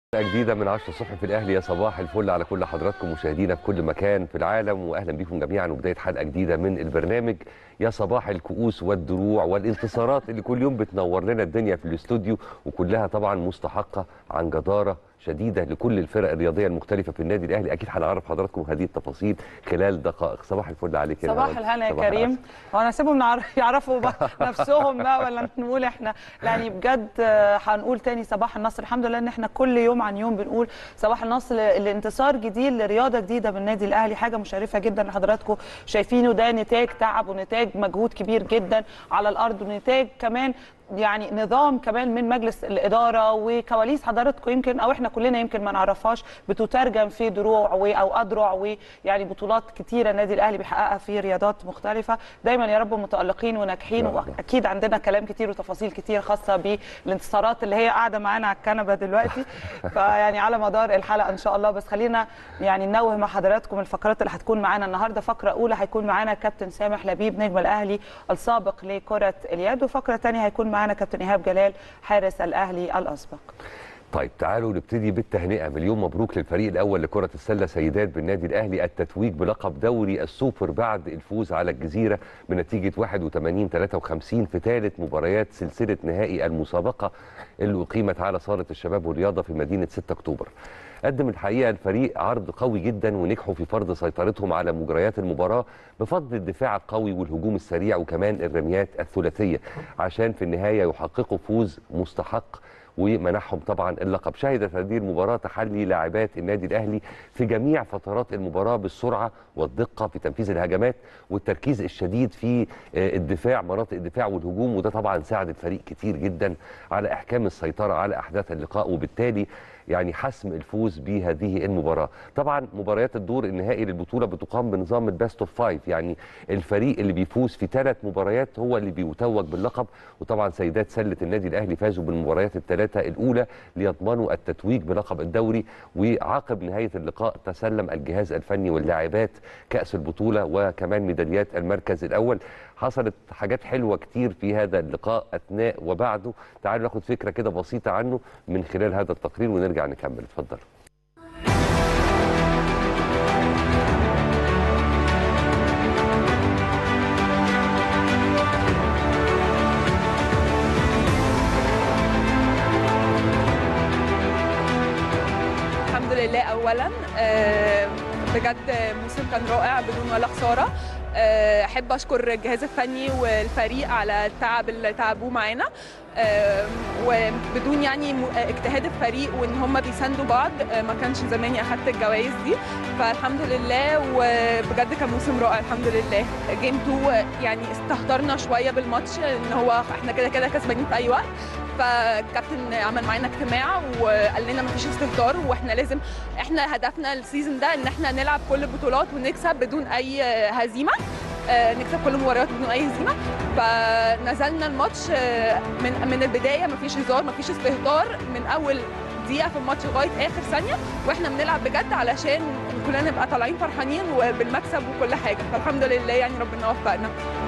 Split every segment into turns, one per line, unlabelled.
جديدة من 10 الصبح في الأهلي يا صباح الفل على كل حضراتكم مشاهدينا في كل مكان في العالم وأهلا بكم جميعا وبداية حلقة جديدة من البرنامج يا صباح الكؤوس والدروع والانتصارات اللي كل يوم بتنور لنا الدنيا في الاستوديو وكلها طبعا مستحقة عن جدارة شديدة لكل الفرق الرياضية المختلفة في النادي الأهلي أكيد هنعرف حضراتكم هذه التفاصيل خلال دقائق صباح الفل عليك يا
صباح
نهاد.
الهنا يا
صباح
كريم
العسل.
هو انا سيبهم نعرف- يعرفوا بقى نفسهم بقى ولا نقول احنا يعني بجد آه، هنقول تاني صباح النصر الحمد لله ان احنا كل يوم عن يوم بنقول صباح النصر الانتصار جديد لرياضه جديده بالنادي الاهلي حاجه مشرفه جدا لحضراتكم شايفينه ده نتاج تعب ونتاج مجهود كبير جدا على الارض ونتاج كمان يعني نظام كمان من مجلس الاداره وكواليس حضراتكم يمكن او احنا كلنا يمكن ما نعرفهاش بتترجم في دروع و- او اذرع ويعني بطولات كتيره النادي الاهلي بيحققها في رياضات مختلفه دايما يا رب متالقين وناجحين
يا رب.
واكيد عندنا كلام كتير وتفاصيل كتير خاصه بالانتصارات اللي هي قاعده معانا على الكنبه دلوقتي فيعني على مدار الحلقه ان شاء الله بس خلينا يعني ننوه مع حضراتكم الفقرات اللي هتكون معانا النهارده فقره اولى هيكون معانا كابتن سامح لبيب نجم الاهلي السابق لكره اليد وفقره ثانيه هيكون معانا كابتن ايهاب جلال حارس الاهلي الاسبق
طيب تعالوا نبتدي بالتهنئه مليون مبروك للفريق الاول لكره السله سيدات بالنادي الاهلي التتويج بلقب دوري السوبر بعد الفوز على الجزيره بنتيجه 81 53 في ثالث مباريات سلسله نهائي المسابقه اللي اقيمت على صاله الشباب والرياضه في مدينه 6 اكتوبر. قدم الحقيقه الفريق عرض قوي جدا ونجحوا في فرض سيطرتهم على مجريات المباراه بفضل الدفاع القوي والهجوم السريع وكمان الرميات الثلاثيه عشان في النهايه يحققوا فوز مستحق ومنحهم طبعا اللقب شهدت هذه المباراة تحلي لاعبات النادي الأهلي في جميع فترات المباراة بالسرعة والدقة في تنفيذ الهجمات والتركيز الشديد في آه، الدفاع مناطق الدفاع والهجوم وده طبعا ساعد الفريق كتير جدا على إحكام السيطرة على أحداث اللقاء وبالتالي يعني حسم الفوز بهذه المباراة طبعا مباريات الدور النهائي للبطولة بتقام بنظام الباست اوف فايف يعني الفريق اللي بيفوز في ثلاث مباريات هو اللي بيتوج باللقب وطبعا سيدات سلة النادي الأهلي فازوا بالمباريات الثلاثة الأولى ليضمنوا التتويج بلقب الدوري وعقب نهاية اللقاء تسلم الجهاز الفني واللاعبات كأس البطولة وكمان ميداليات المركز الأول حصلت حاجات حلوة كتير في هذا اللقاء أثناء وبعده تعالوا ناخد فكرة كده بسيطة عنه من خلال هذا التقرير ونرجع نكمل اتفضل
الحمد لله اولا آه، بجد موسم كان رائع بدون ولا خساره آه، احب اشكر الجهاز الفني والفريق على التعب اللي تعبوه معانا آه، وبدون يعني م- اجتهاد الفريق وان هم بيساندوا بعض آه، ما كانش زماني اخدت الجوائز دي فالحمد لله وبجد كان موسم رائع الحمد لله جيم 2 يعني استهترنا شويه بالماتش ان هو احنا كده كده كسبانين في اي وقت فالكابتن عمل معانا اجتماع وقال لنا مفيش استهتار واحنا لازم احنا هدفنا السيزون ده ان احنا نلعب كل البطولات ونكسب بدون اي هزيمه آه، نكسب كل المباريات بدون اي هزيمه فنزلنا الماتش آه، من من البدايه مفيش هزار مفيش استهتار من اول دقيقه في الماتش لغايه اخر ثانيه واحنا بنلعب بجد علشان كلنا نبقى طالعين فرحانين وبالمكسب وكل حاجه فالحمد لله يعني ربنا وفقنا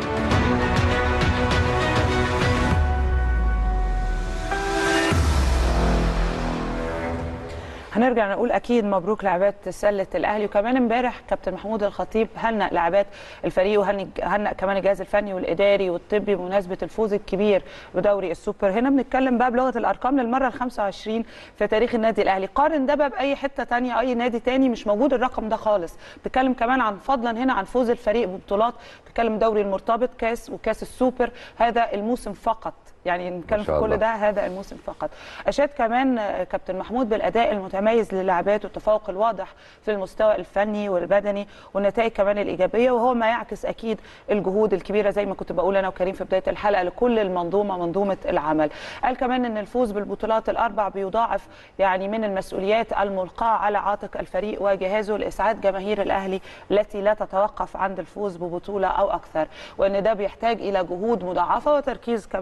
هنرجع نقول اكيد مبروك لاعبات سله الاهلي وكمان امبارح كابتن محمود الخطيب هنأ لاعبات الفريق وهنأ هنأ كمان الجهاز الفني والاداري والطبي بمناسبه الفوز الكبير بدوري السوبر هنا بنتكلم بقى بلغه الارقام للمره ال 25 في تاريخ النادي الاهلي قارن ده بقى باي حته تانية اي نادي تاني مش موجود الرقم ده خالص بتتكلم كمان عن فضلا هنا عن فوز الفريق ببطولات بتتكلم دوري المرتبط كاس وكاس السوبر هذا الموسم فقط يعني نتكلم في
شاء
كل
الله.
ده هذا الموسم فقط اشاد كمان آه، كابتن محمود بالاداء المتميز للاعبات والتفوق الواضح في المستوى الفني والبدني والنتائج كمان الايجابيه وهو ما يعكس اكيد الجهود الكبيره زي ما كنت بقول انا وكريم في بدايه الحلقه لكل المنظومه منظومه العمل قال كمان ان الفوز بالبطولات الاربع بيضاعف يعني من المسؤوليات الملقاه على عاتق الفريق وجهازه لاسعاد جماهير الاهلي التي لا تتوقف عند الفوز ببطوله او اكثر وان ده بيحتاج الى جهود مضاعفه وتركيز كمان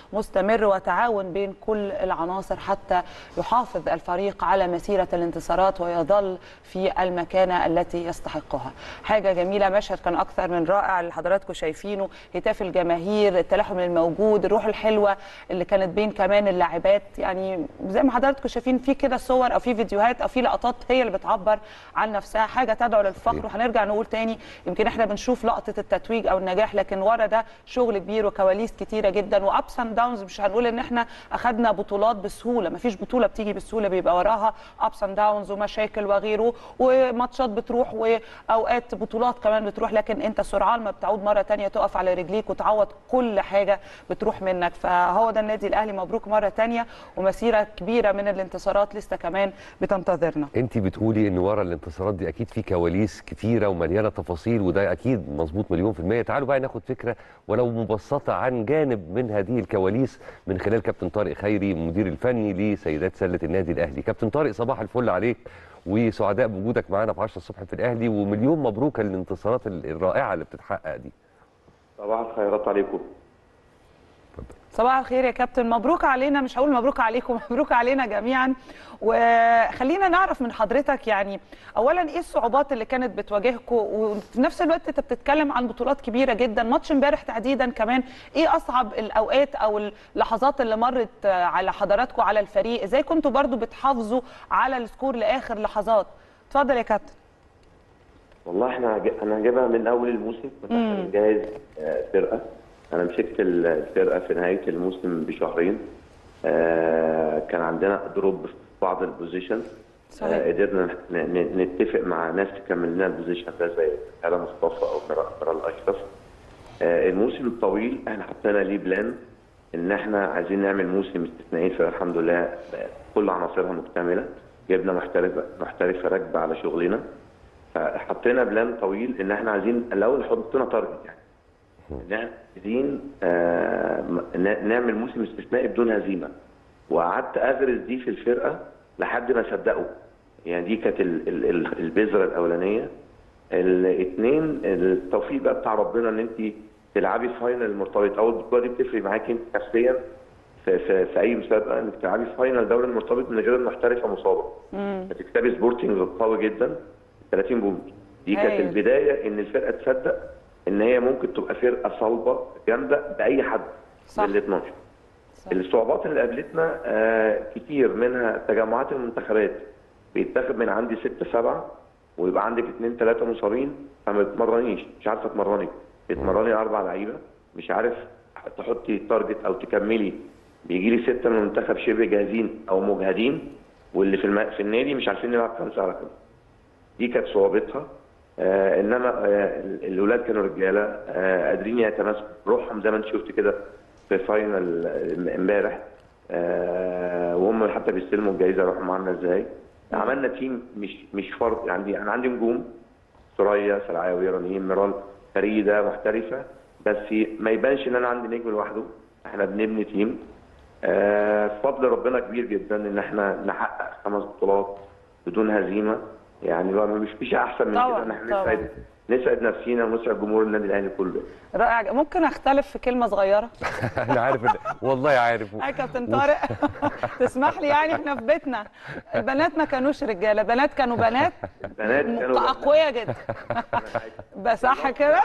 مستمر وتعاون بين كل العناصر حتى يحافظ الفريق على مسيره الانتصارات ويظل في المكانه التي يستحقها حاجه جميله مشهد كان اكثر من رائع اللي حضراتكم شايفينه هتاف الجماهير التلاحم الموجود الروح الحلوه اللي كانت بين كمان اللاعبات يعني زي ما حضراتكم شايفين في كده صور او في فيديوهات او في لقطات هي اللي بتعبر عن نفسها حاجه تدعو للفخر وهنرجع نقول تاني يمكن احنا بنشوف لقطه التتويج او النجاح لكن ورا ده شغل كبير وكواليس كتيره جدا وابس اند داونز مش هنقول ان احنا اخذنا بطولات بسهوله مفيش بطوله بتيجي بسهوله بيبقى وراها ابس اند داونز ومشاكل وغيره وماتشات بتروح واوقات بطولات كمان بتروح لكن انت سرعان ما بتعود مره تانية تقف على رجليك وتعوض كل حاجه بتروح منك فهو ده النادي الاهلي مبروك مره تانية ومسيره كبيره من الانتصارات لسه كمان بتنتظرنا
انت بتقولي ان ورا الانتصارات دي اكيد في كواليس كتيره ومليانه تفاصيل وده اكيد مظبوط مليون في الميه تعالوا بقى ناخد فكره ولو مبسطه عن جانب من هذه الكواليس من خلال كابتن طارق خيري المدير الفني لسيدات سله النادي الاهلي كابتن طارق صباح الفل عليك وسعداء بوجودك معانا في 10 الصبح في الاهلي ومليون مبروك الانتصارات الرائعه اللي بتتحقق دي
صباح الخيرات عليكم
صباح الخير يا كابتن مبروك علينا مش هقول مبروك عليكم مبروك علينا جميعا وخلينا نعرف من حضرتك يعني اولا ايه الصعوبات اللي كانت بتواجهكم وفي نفس الوقت انت بتتكلم عن بطولات كبيره جدا ماتش امبارح تحديدا كمان ايه اصعب الاوقات او اللحظات اللي مرت على حضراتكم على الفريق ازاي كنتوا برضو بتحافظوا على السكور لاخر لحظات اتفضل يا كابتن
والله احنا انا جايبها من اول الموسم كنت بنجهز فرقه انا مسكت الفرقه في نهايه الموسم بشهرين آه كان عندنا دروب في بعض البوزيشن آه قدرنا نتفق مع ناس تكمل لنا البوزيشن ده زي هلا مصطفى او كرال اشرف آه الموسم الطويل احنا حطينا ليه بلان ان احنا عايزين نعمل موسم استثنائي فالحمد لله كل عناصرها مكتمله جبنا محترفه محترفه راكبه على شغلنا فحطينا بلان طويل ان احنا عايزين الاول حطينا تارجت يعني عايزين آه نعمل موسم استثنائي بدون هزيمه وقعدت اغرز دي في الفرقه لحد ما صدقوا يعني دي كانت البذره الاولانيه الاثنين التوفيق بقى بتاع ربنا ان انت تلعبي فاينل المرتبط اول بطوله دي بتفرق معاكي انت نفسيا في, في, في اي مسابقه انك تلعبي فاينل دوري المرتبط من غير المحترفه مصابه هتكسبي سبورتنج قوي جدا 30 بونت دي كانت البدايه ان الفرقه تصدق ان هي ممكن تبقى فرقه صلبه جامده باي حد
صح.
من ال 12 صح. الصعوبات اللي قابلتنا آه كتير منها تجمعات المنتخبات بيتاخد من عندي 6 7 ويبقى عندك اثنين ثلاثه مصابين فما بتمرنيش مش عارفه تمرني بتمرني اربع لعيبه مش عارف تحطي تارجت او تكملي بيجي لي سته من المنتخب شبه جاهزين او مجهدين واللي في الم... في النادي مش عارفين نلعب خمسه على خمسه دي كانت صعوبتها آه انما آه الاولاد كانوا رجاله آه قادرين يتماسكوا روحهم زي ما انت شفت كده في فاينل امبارح آه وهم حتى بيستلموا الجائزه روحهم عامله ازاي عملنا تيم مش مش فرد عندي انا عندي نجوم ثريا سلعاوي رنيم ميرال فريده محترفه بس ما يبانش ان انا عندي نجم لوحده احنا بنبني تيم آه فضل ربنا كبير جدا ان احنا نحقق خمس بطولات بدون هزيمه يعني مش فيش احسن من كده ان احنا نسعد نسعد نفسينا ونسعد جمهور النادي الاهلي كله
رائع ممكن اختلف في كلمه صغيره
انا عارف إن... والله عارف
يا كابتن طارق تسمح لي يعني احنا في بيتنا البنات ما كانوش رجاله بنات كانوا بنات
بنات كانوا
اقوياء جدا بس صح كده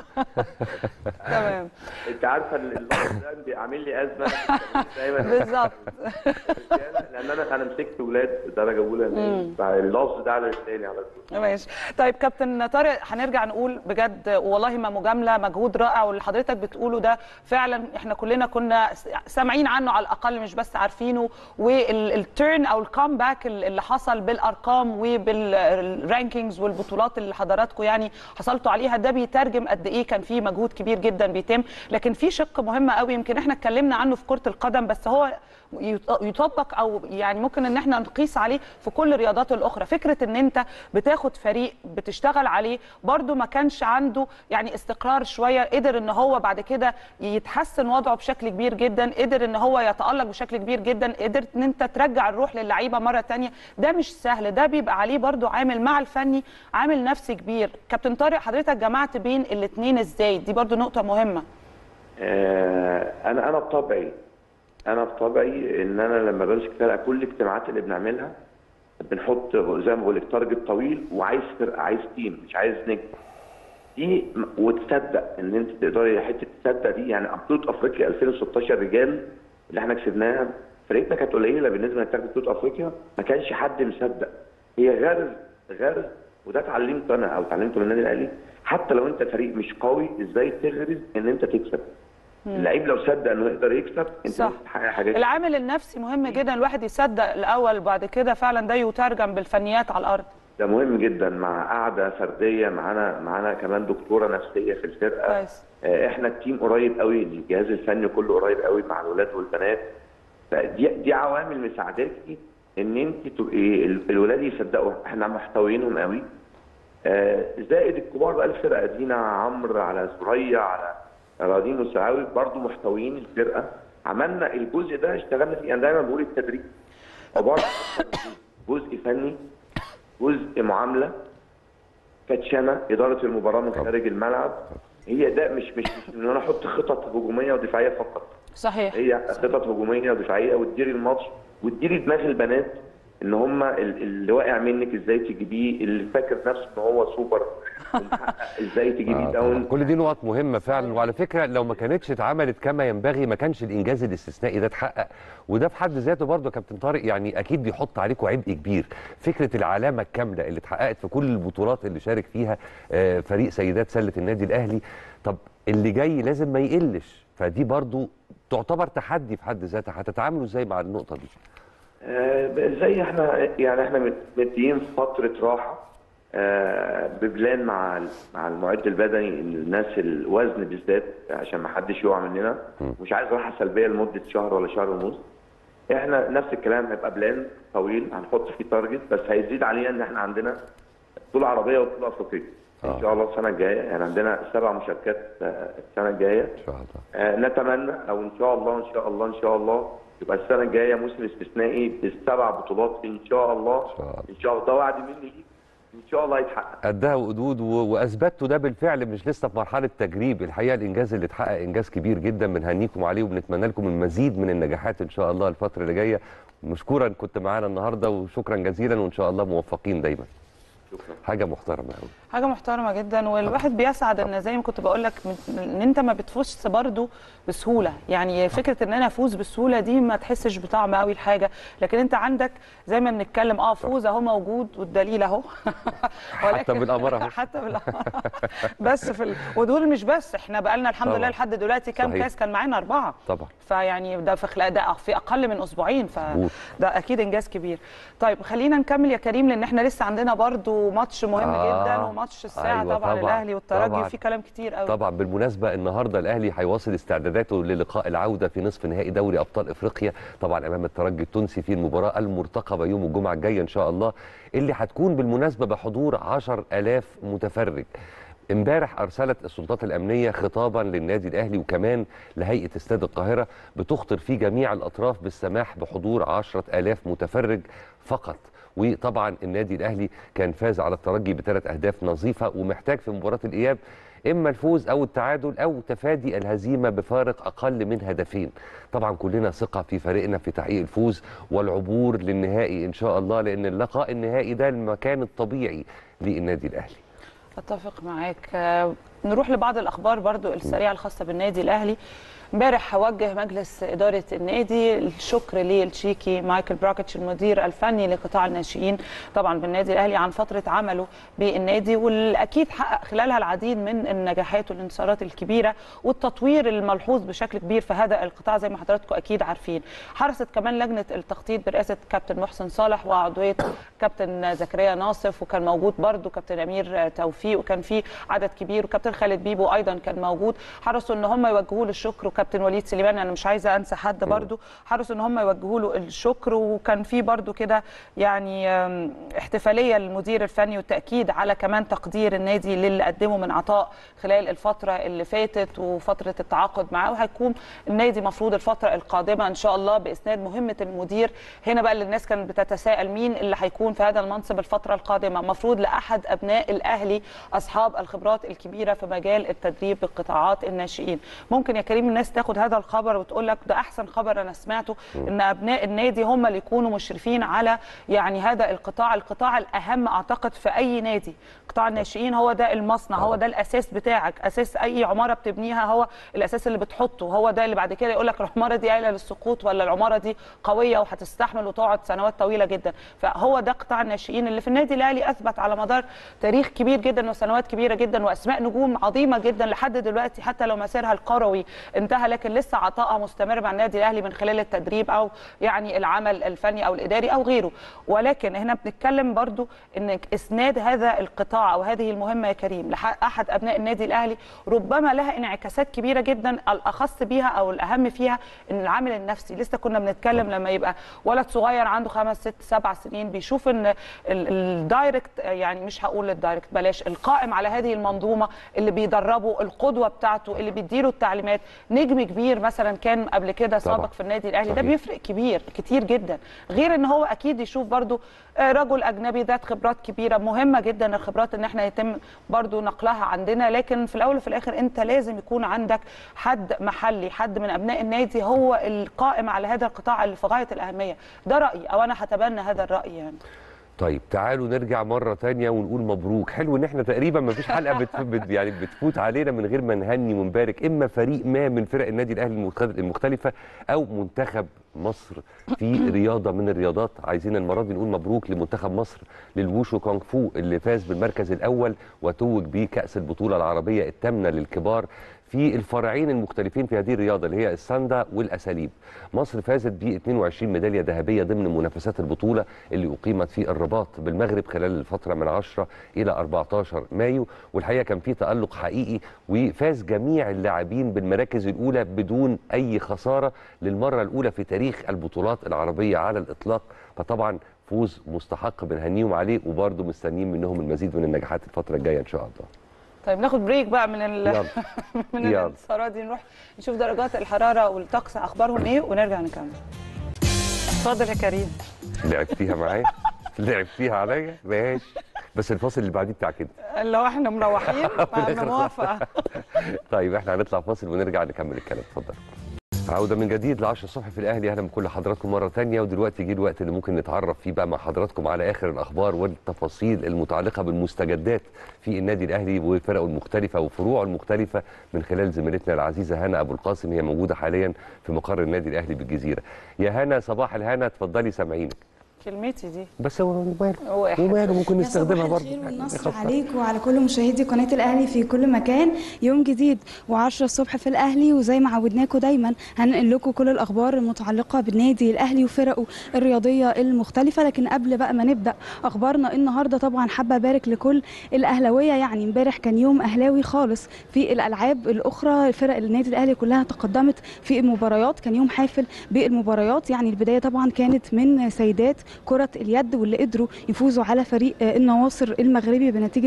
تمام
انت عارفه اللفظ ده عامل لي ازمه
دايما بالظبط
لان انا انا مسكت ولاد درجه اولى اللفظ ده على لساني على طول
ماشي طيب كابتن طارق هنرجع نقول بجد والله ما مجامله مجهود رائع واللي حضرتك بتقوله ده فعلا احنا كلنا كنا سامعين عنه على الاقل مش بس عارفينه والتيرن او الكامباك اللي حصل بالارقام وبالرانكينجز والبطولات اللي حضراتكم يعني حصلتوا عليها ده بيترجم قد ايه كان في مجهود كبير جدا بيتم لكن في شق مهم قوي يمكن احنا اتكلمنا عنه في كره القدم بس هو يطبق او يعني ممكن ان احنا نقيس عليه في كل الرياضات الاخرى فكره ان انت بتاخد فريق بتشتغل عليه برده ما كانش عنده يعني استقرار شويه قدر ان هو بعد كده يتحسن وضعه بشكل كبير جدا قدر ان هو يتالق بشكل كبير جدا قدرت ان انت ترجع الروح للعيبه مره ثانيه ده مش سهل ده بيبقى عليه برده عامل مع الفني عامل نفسي كبير كابتن طارق حضرتك جمعت بين الاثنين ازاي دي برده نقطه مهمه
آه انا انا بطبعي انا بطبعي ان انا لما بمسك فرقه كل الاجتماعات اللي بنعملها بنحط زي ما بقول لك تارجت طويل وعايز فرقه عايز تيم مش عايز نجم دي م- وتصدق ان انت تقدري حته تصدق دي يعني بطوله افريقيا 2016 رجال اللي احنا كسبناها فرقتنا كانت قليله بالنسبه لتاخد بطوله افريقيا ما كانش حد مصدق هي غرز غرز وده اتعلمته انا او اتعلمته من النادي الاهلي حتى لو انت فريق مش قوي ازاي تغرز ان انت تكسب اللعيب لو صدق انه يقدر يكسب انت
صح.
بتحقق حاجات
العامل النفسي مهم جدا الواحد يصدق الاول وبعد كده فعلا ده يترجم بالفنيات على الارض
ده مهم جدا مع قعده فرديه معانا معانا كمان دكتوره نفسيه في الفرقه
كويس
آه، احنا التيم قريب قوي الجهاز الفني كله قريب قوي مع الولاد والبنات فدي دي عوامل مساعداكي ان انت تبقي ال- الولاد يصدقوا احنا محتوينهم قوي آه، زائد الكبار بقى الفرقه دينا عمرو على سوريا على رادين والسعاوي برضو محتويين الفرقه عملنا الجزء ده اشتغلنا فيه انا دايما بقول التدريب عباره عن جزء فني جزء معامله كاتشانه اداره المباراه من خارج الملعب هي ده مش مش مش ان انا احط خطط هجوميه ودفاعيه فقط
صحيح
هي خطط هجوميه ودفاعيه وتديري الماتش وتديري دماغ البنات ان هم ال- اللي واقع منك ازاي تجيبيه اللي فاكر نفسه ان هو سوبر ومحقق ازاي تجيبيه
آه،
داون
طبعاً. كل دي نقط مهمه فعلا وعلى فكره لو ما كانتش اتعملت كما ينبغي ما كانش الانجاز الاستثنائي ده اتحقق وده في حد ذاته برضه يا كابتن طارق يعني اكيد بيحط عليكم عبء كبير فكره العلامه الكامله اللي اتحققت في كل البطولات اللي شارك فيها آه، فريق سيدات سله النادي الاهلي طب اللي جاي لازم ما يقلش فدي برضه تعتبر تحدي في حد ذاتها هتتعاملوا ازاي مع النقطه دي
آه، زي احنا يعني احنا مت- مديين فتره راحه آه، ببلان مع ال- مع المعد البدني الناس الوزن بالذات عشان ما حدش يقع مننا مش عايز راحه سلبيه لمده شهر ولا شهر ونص احنا نفس الكلام هيبقى بلان طويل هنحط فيه تارجت بس هيزيد علينا ان احنا عندنا بطوله عربيه وبطوله افريقيه
آه.
ان شاء الله السنه الجايه يعني عندنا سبع مشاركات آه، السنه الجايه
ان شاء الله
آه، نتمنى او ان شاء الله ان شاء الله ان شاء الله يبقى السنه الجايه موسم استثنائي بالسبع بطولات ان شاء الله
إن شاء الله.
ان شاء الله ده وعد مني ليك ان شاء الله هيتحقق
قدها وقدود و- واثبتوا ده بالفعل مش لسه في مرحله تجريب الحقيقه الانجاز اللي اتحقق انجاز كبير جدا بنهنيكم عليه وبنتمنى لكم المزيد من النجاحات ان شاء الله الفتره اللي جايه مشكورا كنت معانا النهارده وشكرا جزيلا وان شاء الله موفقين دايما
شكرا
حاجه محترمه قوي
حاجه محترمه جدا والواحد بيسعد ان زي ما كنت بقول لك من- ان انت ما بتفوزش برضه بسهوله يعني فكره ان انا افوز بالسهوله دي ما تحسش بطعم قوي الحاجه لكن انت عندك زي ما بنتكلم اه فوز اهو موجود والدليل اهو
حتى بالأمارة أهو.
حتى بالأمارة بس في ال... ودول مش بس احنا بقالنا الحمد
طبعا.
لله لحد دلوقتي كام
صحيح.
كاس كان معانا اربعه
طبعا
فيعني ده في خلال ده في اقل من اسبوعين
مظبوط.
فده اكيد انجاز كبير طيب خلينا نكمل يا كريم لان احنا لسه عندنا برضو ماتش مهم
آه.
جدا وماتش الساعه
أيوة
طبعا,
طبعاً.
الاهلي والترجي
طبعاً.
وفي كلام كتير قوي
طبعا بالمناسبه النهارده الاهلي هيواصل استعداداته للقاء العوده في نصف نهائي دوري ابطال افريقيا طبعا امام الترجي التونسي في المباراه المرتقبه يوم الجمعه الجايه ان شاء الله اللي هتكون بالمناسبه بحضور 10000 متفرج امبارح ارسلت السلطات الامنيه خطابا للنادي الاهلي وكمان لهيئه استاد القاهره بتخطر فيه جميع الاطراف بالسماح بحضور 10000 متفرج فقط وطبعا النادي الاهلي كان فاز على الترجي بثلاث اهداف نظيفه ومحتاج في مباراه الاياب اما الفوز او التعادل او تفادي الهزيمه بفارق اقل من هدفين طبعا كلنا ثقه في فريقنا في تحقيق الفوز والعبور للنهائي ان شاء الله لان اللقاء النهائي ده المكان الطبيعي للنادي الاهلي
اتفق معاك آه، نروح لبعض الاخبار برضو السريعه الخاصه بالنادي الاهلي امبارح وجه مجلس اداره النادي الشكر للتشيكي مايكل براكيتش المدير الفني لقطاع الناشئين طبعا بالنادي الاهلي عن فتره عمله بالنادي والاكيد حقق خلالها العديد من النجاحات والانتصارات الكبيره والتطوير الملحوظ بشكل كبير في هذا القطاع زي ما حضراتكم اكيد عارفين حرصت كمان لجنه التخطيط برئاسه كابتن محسن صالح وعضويه كابتن زكريا ناصف وكان موجود برضو كابتن امير توفيق وكان في عدد كبير وكابتن خالد بيبو ايضا كان موجود حرصوا ان هم يوجهوا له الشكر وكابتن وليد سليمان انا مش عايزه انسى حد برضو حرصوا ان هم يوجهوا له الشكر وكان في برضو كده يعني آم، احتفاليه للمدير الفني والتاكيد على كمان تقدير النادي للي قدمه من عطاء خلال الفتره اللي فاتت وفتره التعاقد معاه وهيكون النادي مفروض الفتره القادمه ان شاء الله باسناد مهمه المدير هنا بقى اللي الناس كانت بتتساءل مين اللي هيكون في هذا المنصب الفتره القادمه مفروض لاحد ابناء الاهلي اصحاب الخبرات الكبيره في مجال التدريب بقطاعات الناشئين ممكن يا كريم الناس الناس تاخد هذا الخبر وتقول لك ده احسن خبر انا سمعته ان ابناء النادي هم اللي يكونوا مشرفين على يعني هذا القطاع القطاع الاهم اعتقد في اي نادي قطاع الناشئين هو ده المصنع هو ده الاساس بتاعك اساس اي عماره بتبنيها هو الاساس اللي بتحطه هو ده اللي بعد كده يقول لك العماره دي قايله للسقوط ولا العماره دي قويه وهتستحمل وتقعد سنوات طويله جدا فهو ده قطاع الناشئين اللي في النادي الاهلي اثبت على مدار تاريخ كبير جدا وسنوات كبيره جدا واسماء نجوم عظيمه جدا لحد دلوقتي حتى لو مسيرها الكروي انتهى لكن لسه عطائها مستمر مع النادي الاهلي من خلال التدريب او يعني العمل الفني او الاداري او غيره ولكن هنا بنتكلم برضو ان اسناد هذا القطاع او هذه المهمه يا كريم لاحد ابناء النادي الاهلي ربما لها انعكاسات كبيره جدا الاخص بيها او الاهم فيها ان العامل النفسي لسه كنا بنتكلم لما يبقى ولد صغير عنده خمس ست سبع سنين بيشوف ان ال- الدايركت يعني مش هقول الدايركت بلاش القائم على هذه المنظومه اللي بيدربه القدوه بتاعته اللي بيديله التعليمات نجم كبير مثلا كان قبل كده
طبعاً.
سابق في النادي الاهلي ده
صحيح.
بيفرق كبير كتير جدا غير ان هو اكيد يشوف برضو آه، رجل اجنبي ذات خبرات كبيره مهمه جدا الخبرات ان احنا يتم برضو نقلها عندنا لكن في الاول وفي الاخر انت لازم يكون عندك حد محلي حد من ابناء النادي هو القائم على هذا القطاع اللي في غايه الاهميه ده رايي او انا هتبنى هذا الراي يعني
طيب تعالوا نرجع مرة تانية ونقول مبروك حلو ان احنا تقريبا ما فيش حلقة بت... بت... يعني بتفوت علينا من غير ما نهني ونبارك اما فريق ما من فرق النادي الاهلي المختلف- المختلفة او منتخب مصر في رياضة من الرياضات عايزين المرة دي نقول مبروك لمنتخب مصر للوشو كونغ فو اللي فاز بالمركز الاول وتوج بيه كأس البطولة العربية الثامنة للكبار في الفرعين المختلفين في هذه الرياضه اللي هي الساندا والاساليب. مصر فازت ب 22 ميداليه ذهبيه ضمن منافسات البطوله اللي اقيمت في الرباط بالمغرب خلال الفتره من 10 الى 14 مايو والحقيقه كان في تالق حقيقي وفاز جميع اللاعبين بالمراكز الاولى بدون اي خساره للمره الاولى في تاريخ البطولات العربيه على الاطلاق فطبعا فوز مستحق بنهنيهم عليه وبرضه مستنيين منهم المزيد من النجاحات الفتره الجايه ان شاء الله.
طيب ناخد بريك بقى من ال...
يلا
من
يلا.
الانتصارات دي نروح نشوف درجات الحراره والطقس اخبارهم ايه ونرجع نكمل اتفضل يا كريم
لعبتيها معايا لعبتيها عليا ماشي بس الفاصل اللي بعديه بتاع كده
اللي هو احنا مروحين انا
الآخر
موافقه
طيب احنا هنطلع فاصل ونرجع نكمل الكلام اتفضل عودة من جديد ل 10 الصبح في الأهلي أهلا بكل حضراتكم مرة تانية ودلوقتي جه الوقت اللي ممكن نتعرف فيه بقى مع حضراتكم على آخر الأخبار والتفاصيل المتعلقة بالمستجدات في النادي الأهلي وفرقه المختلفة وفروعه المختلفة من خلال زميلتنا العزيزة هنا أبو القاسم هي موجودة حاليا في مقر النادي الأهلي بالجزيرة يا هنا صباح الهنا اتفضلي سامعينك
كلمتي دي
بس هو ماله
هو إحنا.
وماله ممكن
يا
نستخدمها
صباح
برضه
الخير والنصر
يخسر.
عليك وعلى كل مشاهدي قناة الأهلي في كل مكان يوم جديد و10 الصبح في الأهلي وزي ما عودناكم دايما هننقل لكم كل الأخبار المتعلقة بالنادي الأهلي وفرقه الرياضية المختلفة لكن قبل بقى ما نبدأ أخبارنا النهاردة طبعا حابة أبارك لكل الأهلاوية يعني امبارح كان يوم أهلاوي خالص في الألعاب الأخرى فرق النادي الأهلي كلها تقدمت في المباريات كان يوم حافل بالمباريات يعني البداية طبعا كانت من سيدات كرة اليد واللي قدروا يفوزوا على فريق آه، النواصر المغربي بنتيجة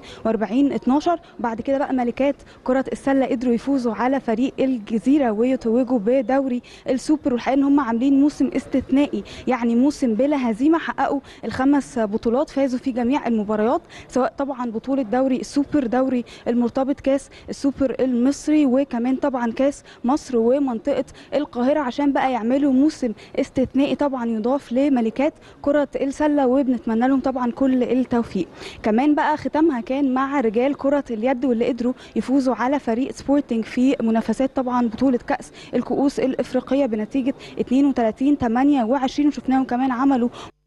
42 12 بعد كده بقى ملكات كرة السلة قدروا يفوزوا على فريق الجزيرة ويتوجوا بدوري السوبر والحقيقة ان هم عاملين موسم استثنائي يعني موسم بلا هزيمة حققوا الخمس بطولات فازوا في جميع المباريات سواء طبعا بطولة دوري السوبر دوري المرتبط كاس السوبر المصري وكمان طبعا كاس مصر ومنطقة القاهرة عشان بقى يعملوا موسم استثنائي طبعا يضاف لملكات كرة السلة وبنتمنى لهم طبعا كل التوفيق كمان بقى ختامها كان مع رجال كرة اليد واللي قدروا يفوزوا على فريق سبورتنج في منافسات طبعا بطولة كأس الكؤوس الإفريقية بنتيجة 32 28 وشفناهم كمان عملوا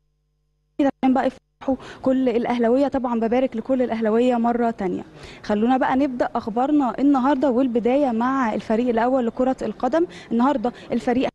عشان بقى يفرحوا كل الأهلاوية طبعا ببارك لكل الأهلاوية مرة تانية خلونا بقى نبدأ أخبارنا النهاردة والبداية مع الفريق الأول لكرة القدم النهاردة الفريق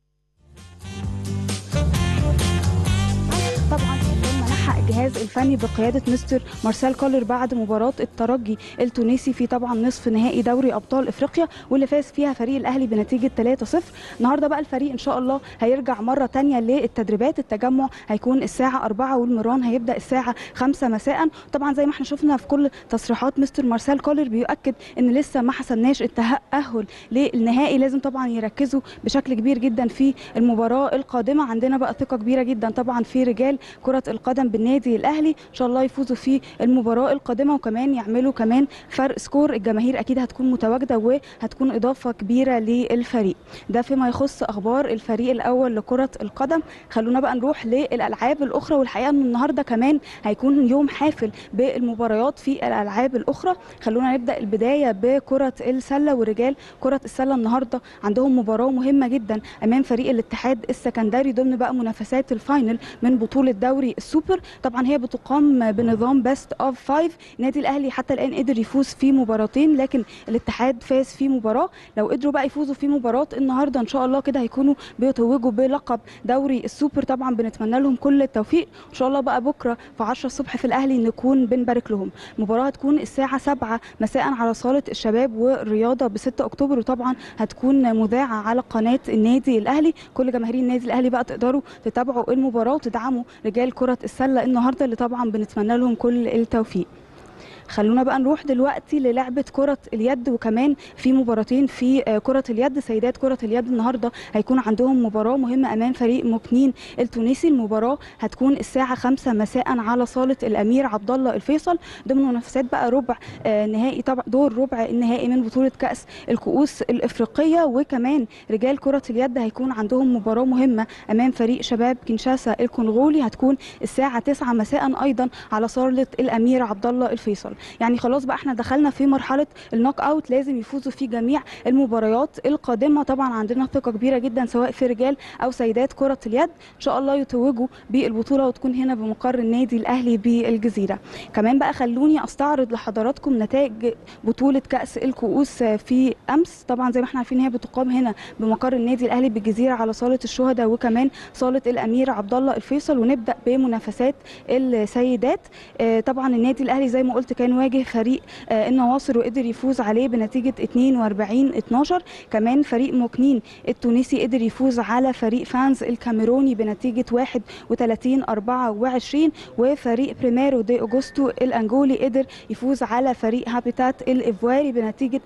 طبعا لما لحق الجهاز الفني بقياده مستر مارسيل كولر بعد مباراه الترجي التونسي في طبعا نصف نهائي دوري ابطال افريقيا واللي فاز فيها فريق الاهلي بنتيجه 3-0 النهارده بقى الفريق ان شاء الله هيرجع مره تانية للتدريبات التجمع هيكون الساعه 4 والمران هيبدا الساعه 5 مساء طبعا زي ما احنا شفنا في كل تصريحات مستر مارسيل كولر بيؤكد ان لسه ما حصلناش التاهل للنهائي لازم طبعا يركزوا بشكل كبير جدا في المباراه القادمه عندنا بقى ثقه كبيره جدا طبعا في رجال كره القدم بالنادي النادي الاهلي ان شاء الله يفوزوا في المباراه القادمه وكمان يعملوا كمان فرق سكور الجماهير اكيد هتكون متواجده وهتكون اضافه كبيره للفريق ده فيما يخص اخبار الفريق الاول لكره القدم خلونا بقى نروح للالعاب الاخرى والحقيقه ان النهارده كمان هيكون يوم حافل بالمباريات في الالعاب الاخرى خلونا نبدا البدايه بكره السله ورجال كره السله النهارده عندهم مباراه مهمه جدا امام فريق الاتحاد السكندري ضمن بقى منافسات الفاينل من بطوله دوري السوبر طبعا هي بتقام بنظام بيست اوف فايف النادي الاهلي حتى الان قدر يفوز في مباراتين لكن الاتحاد فاز في مباراه لو قدروا بقى يفوزوا في مباراه النهارده ان شاء الله كده هيكونوا بيتوجوا بلقب دوري السوبر طبعا بنتمنى لهم كل التوفيق ان شاء الله بقى بكره في 10 الصبح في الاهلي نكون بنبارك لهم المباراه هتكون الساعه 7 مساء على صاله الشباب والرياضه ب 6 اكتوبر وطبعا هتكون مذاعه على قناه النادي الاهلي كل جماهير النادي الاهلي بقى تقدروا تتابعوا المباراه وتدعموا رجال كره السله النهارده اللي طبعا بنتمنى لهم كل التوفيق خلونا بقى نروح دلوقتي للعبه كره اليد وكمان في مباراتين في آه، كره اليد سيدات كره اليد النهارده هيكون عندهم مباراه مهمه امام فريق مكنين التونسي المباراه هتكون الساعه 5 مساء على صاله الامير عبد الله الفيصل ضمن منافسات بقى ربع آه، نهائي طبعا دور ربع النهائي من بطوله كاس الكؤوس الافريقيه وكمان رجال كره اليد هيكون عندهم مباراه مهمه امام فريق شباب كينشاسا الكونغولي هتكون الساعه 9 مساء ايضا على صاله الامير عبد الله الفيصل يعني خلاص بقى احنا دخلنا في مرحله النوك اوت لازم يفوزوا في جميع المباريات القادمه طبعا عندنا ثقه كبيره جدا سواء في رجال او سيدات كره اليد ان شاء الله يتوجوا بالبطوله وتكون هنا بمقر النادي الاهلي بالجزيره كمان بقى خلوني استعرض لحضراتكم نتائج بطوله كاس الكؤوس في امس طبعا زي ما احنا عارفين هي بتقام هنا بمقر النادي الاهلي بالجزيره على صاله الشهداء وكمان صاله الامير عبد الله الفيصل ونبدا بمنافسات السيدات آه، طبعا النادي الاهلي زي ما قلت كان واجه فريق آه، النواصر وقدر يفوز عليه بنتيجه 42 12 كمان فريق موكنين التونسي قدر يفوز على فريق فانز الكاميروني بنتيجه 31 24 وفريق بريميرو دي اوجوستو الانجولي قدر يفوز على فريق هابيتات الايفواري بنتيجه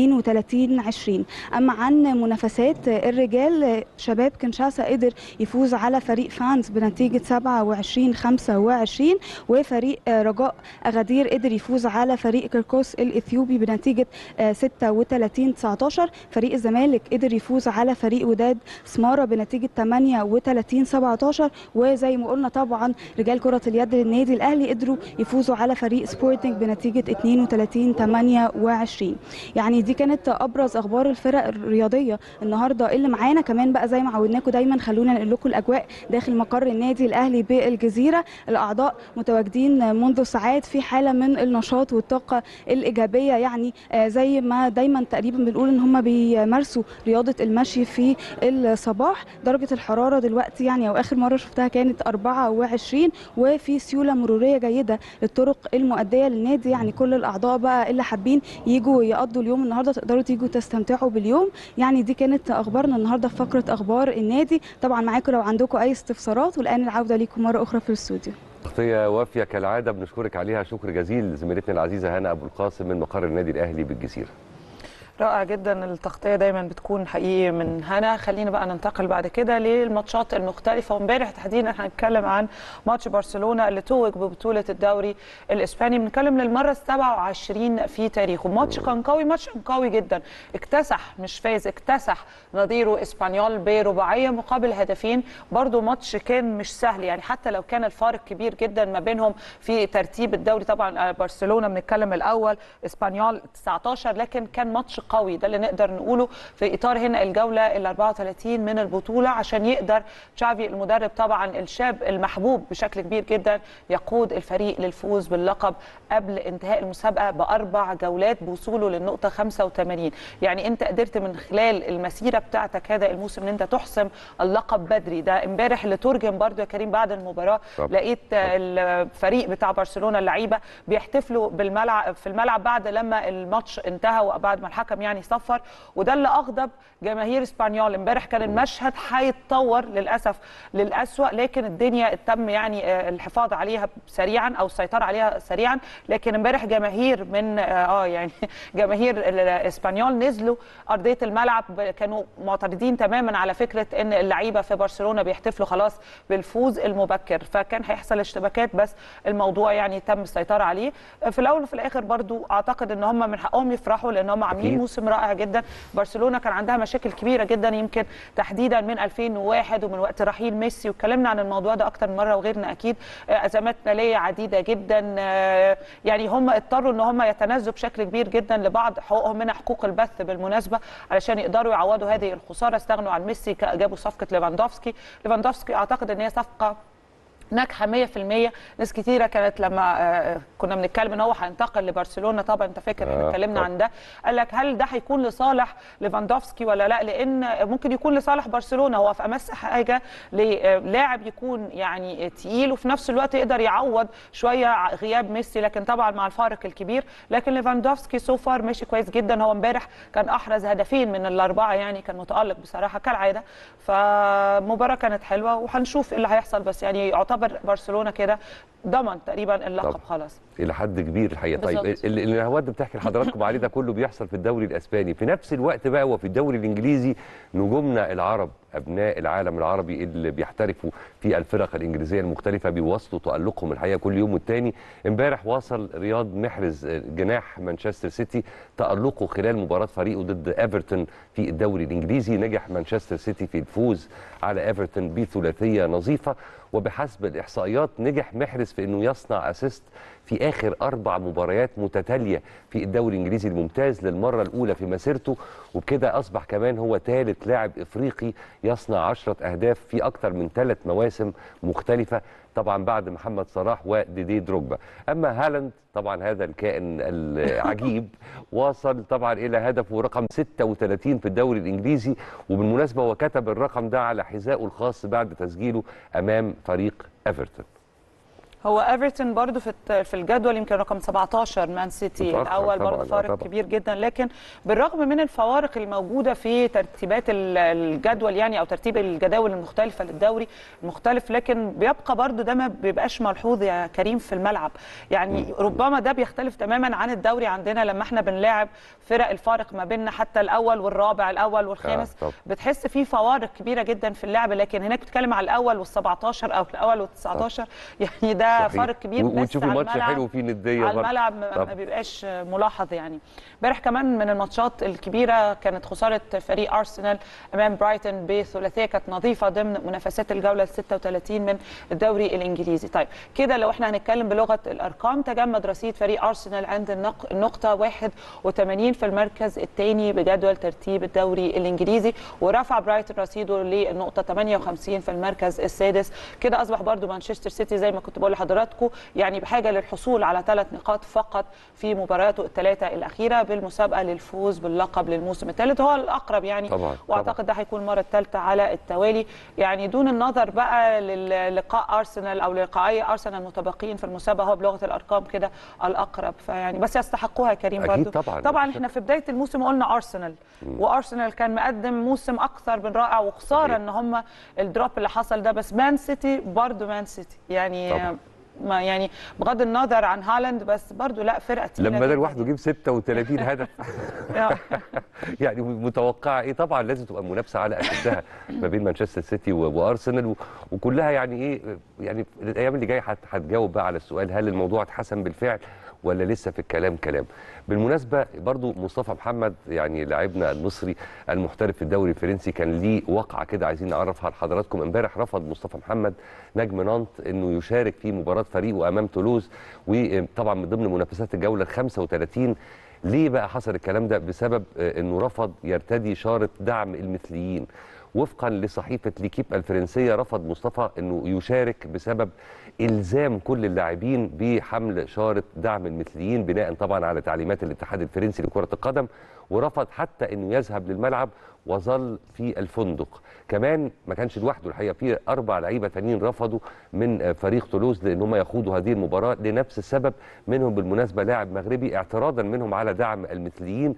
32 20 اما عن منافسات الرجال شباب كنشاسا قدر يفوز على فريق فانز بنتيجه 27 25 وفريق رجاء اغادير قدر يفوز على فريق كركوس الاثيوبي بنتيجه آه، 36 19 فريق الزمالك قدر يفوز على فريق وداد سماره بنتيجه 38 17 وزي ما قلنا طبعا رجال كره اليد للنادي الاهلي قدروا يفوزوا على فريق سبورتنج بنتيجه 32 28 يعني دي كانت ابرز اخبار الفرق الرياضيه النهارده اللي معانا كمان بقى زي ما عودناكم دايما خلونا نقول لكم الاجواء داخل مقر النادي الاهلي بالجزيره الاعضاء متواجدين منذ ساعات في حاله من النشاط والطاقه الايجابيه يعني آه، زي ما دايما تقريبا بنقول ان هم بيمارسوا رياضه المشي في الصباح درجه الحراره دلوقتي يعني او اخر مره شفتها كانت 24 وفي سيوله مروريه جيده للطرق المؤديه للنادي يعني كل الاعضاء بقى اللي حابين يجوا يقضوا اليوم النهارده تقدروا تيجوا تستمتعوا باليوم يعني دي كانت اخبارنا النهارده في فقره اخبار النادي طبعا معاكم لو عندكم اي استفسارات والان العوده ليكم مره اخرى في الاستوديو
تغطيه وافيه كالعاده بنشكرك عليها شكر جزيل زميلتنا العزيزه هنا ابو القاسم من مقر النادي الاهلي بالجزيره
رائع جدا التغطيه دايما بتكون حقيقي من هنا خلينا بقى ننتقل بعد كده للماتشات المختلفه وامبارح تحديدا احنا هنتكلم عن ماتش برشلونه اللي توج ببطوله الدوري الاسباني بنتكلم للمره ال 27 في تاريخه ماتش كان قوي ماتش كان قوي جدا اكتسح مش فاز اكتسح نظيره اسبانيول برباعيه مقابل هدفين برضو ماتش كان مش سهل يعني حتى لو كان الفارق كبير جدا ما بينهم في ترتيب الدوري طبعا برشلونه بنتكلم الاول اسبانيول 19 لكن كان ماتش قوي ده اللي نقدر نقوله في اطار هنا الجوله ال 34 من البطوله عشان يقدر تشافي المدرب طبعا الشاب المحبوب بشكل كبير جدا يقود الفريق للفوز باللقب قبل انتهاء المسابقه باربع جولات بوصوله للنقطه 85 يعني انت قدرت من خلال المسيره بتاعتك هذا الموسم ان انت تحسم اللقب بدري ده امبارح اللي ترجم برضو يا كريم بعد المباراه
طب.
لقيت الفريق بتاع برشلونه اللعيبه بيحتفلوا بالملعب في الملعب بعد لما الماتش انتهى وبعد ما الحكم الحكم يعني صفر وده اللي اغضب جماهير اسبانيول امبارح كان المشهد هيتطور للاسف للاسوأ لكن الدنيا تم يعني آه، الحفاظ عليها سريعا او السيطره عليها سريعا لكن امبارح جماهير من اه آه، يعني جماهير الاسبانيول نزلوا ارضيه الملعب كانوا معترضين تماما على فكره ان اللعيبه في برشلونه بيحتفلوا خلاص بالفوز المبكر فكان هيحصل اشتباكات بس الموضوع يعني تم السيطره عليه في الاول وفي الاخر برضو اعتقد ان هم من حقهم يفرحوا لان هم عاملين
أكيد.
موسم رائع جدا برشلونه كان عندها مشاكل كبيره جدا يمكن تحديدا من 2001 ومن وقت رحيل ميسي واتكلمنا عن الموضوع ده اكتر من مره وغيرنا اكيد آه، ازمات ماليه عديده جدا آه، يعني هم اضطروا ان هم يتنازلوا بشكل كبير جدا لبعض حقوقهم منها حقوق البث بالمناسبه علشان يقدروا يعوضوا هذه الخساره استغنوا عن ميسي ك- جابوا صفقه ليفاندوفسكي ليفاندوفسكي اعتقد ان هي صفقه ناجحه 100% ناس كتيره كانت لما آه، كنا بنتكلم ان هو هينتقل لبرشلونه طبعا انت فاكر احنا
آه،
اتكلمنا
طبعا.
عن ده قال لك هل ده هيكون لصالح ليفاندوفسكي ولا لا لان ممكن يكون لصالح برشلونه هو في امس حاجه للاعب يكون يعني تقيل وفي نفس الوقت يقدر يعوض شويه غياب ميسي لكن طبعا مع الفارق الكبير لكن ليفاندوفسكي سو فار ماشي كويس جدا هو امبارح كان احرز هدفين من الاربعه يعني كان متالق بصراحه كالعاده فمباراه كانت حلوه وهنشوف ايه اللي هيحصل بس يعني يعتبر برشلونه كده ضمن تقريبا اللقب
طبعا.
خلاص
الى حد كبير الحقيقه طيب
بالظبط.
اللي اللي الهواد بتحكي لحضراتكم عليه ده كله بيحصل في الدوري الاسباني في نفس الوقت بقى وفي الدوري الانجليزي نجومنا العرب ابناء العالم العربي اللي بيحترفوا في الفرق الانجليزيه المختلفه بيواصلوا تالقهم الحقيقه كل يوم والتاني امبارح واصل رياض محرز آه، جناح مانشستر سيتي تالقه خلال مباراه فريقه ضد ايفرتون في الدوري الانجليزي نجح مانشستر سيتي في الفوز على ايفرتون بثلاثيه نظيفه وبحسب الاحصائيات نجح محرز في انه يصنع اسيست في اخر اربع مباريات متتاليه في الدوري الانجليزي الممتاز للمره الاولى في مسيرته وبكده اصبح كمان هو ثالث لاعب افريقي يصنع 10 اهداف في اكثر من ثلاث مواسم مختلفه طبعا بعد محمد صلاح وديدي دروجبا اما هالاند طبعا هذا الكائن العجيب وصل طبعا الى هدفه رقم 36 في الدوري الانجليزي وبالمناسبه هو كتب الرقم ده على حذائه الخاص بعد تسجيله امام فريق ايفرتون
هو ايفرتون برضو في الت- في الجدول يمكن رقم 17 مان سيتي
متأخر
الاول
طبعاً،
برضو
آه
فارق
طبعاً.
كبير جدا لكن بالرغم من الفوارق الموجوده في ترتيبات ال- الجدول يعني او ترتيب الجداول المختلفه للدوري المختلف لكن بيبقى برضو ده ما بيبقاش ملحوظ يا كريم في الملعب يعني ربما ده بيختلف تماما عن الدوري عندنا لما احنا بنلاعب فرق الفارق ما بيننا حتى الاول والرابع الاول والخامس
طبعاً.
بتحس في فوارق كبيره جدا في اللعب لكن هناك بتتكلم على الاول وال17 او الاول وال19 يعني ده
صحيح.
فارق كبير
و-
بس
وتشوفي
على
ماتش
الملعب
حلو فيه نديه
على
برضه.
الملعب ما
طبعاً.
ما بيبقاش ملاحظ يعني امبارح كمان من الماتشات الكبيره كانت خساره فريق ارسنال امام برايتون بثلاثيه كانت نظيفه ضمن منافسات الجوله ال 36 من الدوري الانجليزي طيب كده لو احنا هنتكلم بلغه الارقام تجمد رصيد فريق ارسنال عند النق- النقطه 81 في المركز الثاني بجدول ترتيب الدوري الانجليزي ورفع برايتون رصيده للنقطه 58 في المركز السادس كده اصبح برضو مانشستر سيتي زي ما كنت بقول لحضراتكم يعني بحاجه للحصول على ثلاث نقاط فقط في مبارياته الثلاثه الاخيره بالمسابقه للفوز باللقب للموسم الثالث هو الاقرب يعني
طبعاً،
واعتقد ده هيكون المره الثالثه على التوالي يعني دون النظر بقى للقاء ارسنال او لقائي ارسنال المتبقين في المسابقه هو بلغه الارقام كده الاقرب فيعني بس يستحقوها يا كريم
أكيد
برضو
طبعاً.
طبعا احنا في بدايه الموسم قلنا ارسنال وارسنال كان مقدم موسم اكثر من رائع وخساره
صحيح.
ان هم الدروب اللي حصل ده بس مان سيتي برضو مان سيتي يعني
طبعاً.
ما يعني بغض النظر عن هالاند بس برضو لا فرقه تقيله
لما ده
جداً.
لوحده جيب 36 هدف
آه.
يعني متوقعه ايه طبعا لازم تبقى منافسه على اشدها ما بين مانشستر سيتي و- وارسنال و- وكلها يعني ايه يعني الايام اللي جايه هت- هتجاوب بقى على السؤال هل الموضوع اتحسن بالفعل ولا لسه في الكلام كلام بالمناسبه برضو مصطفى محمد يعني لاعبنا المصري المحترف في الدوري الفرنسي كان ليه وقعه كده عايزين نعرفها لحضراتكم امبارح رفض مصطفى محمد نجم نانت انه يشارك في مباراه فريقه امام تولوز وطبعا من ضمن منافسات الجوله ال 35 ليه بقى حصل الكلام ده بسبب آه، انه رفض يرتدي شاره دعم المثليين وفقا لصحيفه ليكيب الفرنسيه رفض مصطفى انه يشارك بسبب الزام كل اللاعبين بحمل شاره دعم المثليين بناء طبعا على تعليمات الاتحاد الفرنسي لكره القدم ورفض حتى انه يذهب للملعب وظل في الفندق كمان ما كانش لوحده الحقيقه في اربع لعيبه تانيين رفضوا من آه، فريق تولوز لان هم يخوضوا هذه المباراه لنفس السبب منهم بالمناسبه لاعب مغربي اعتراضا منهم على دعم المثليين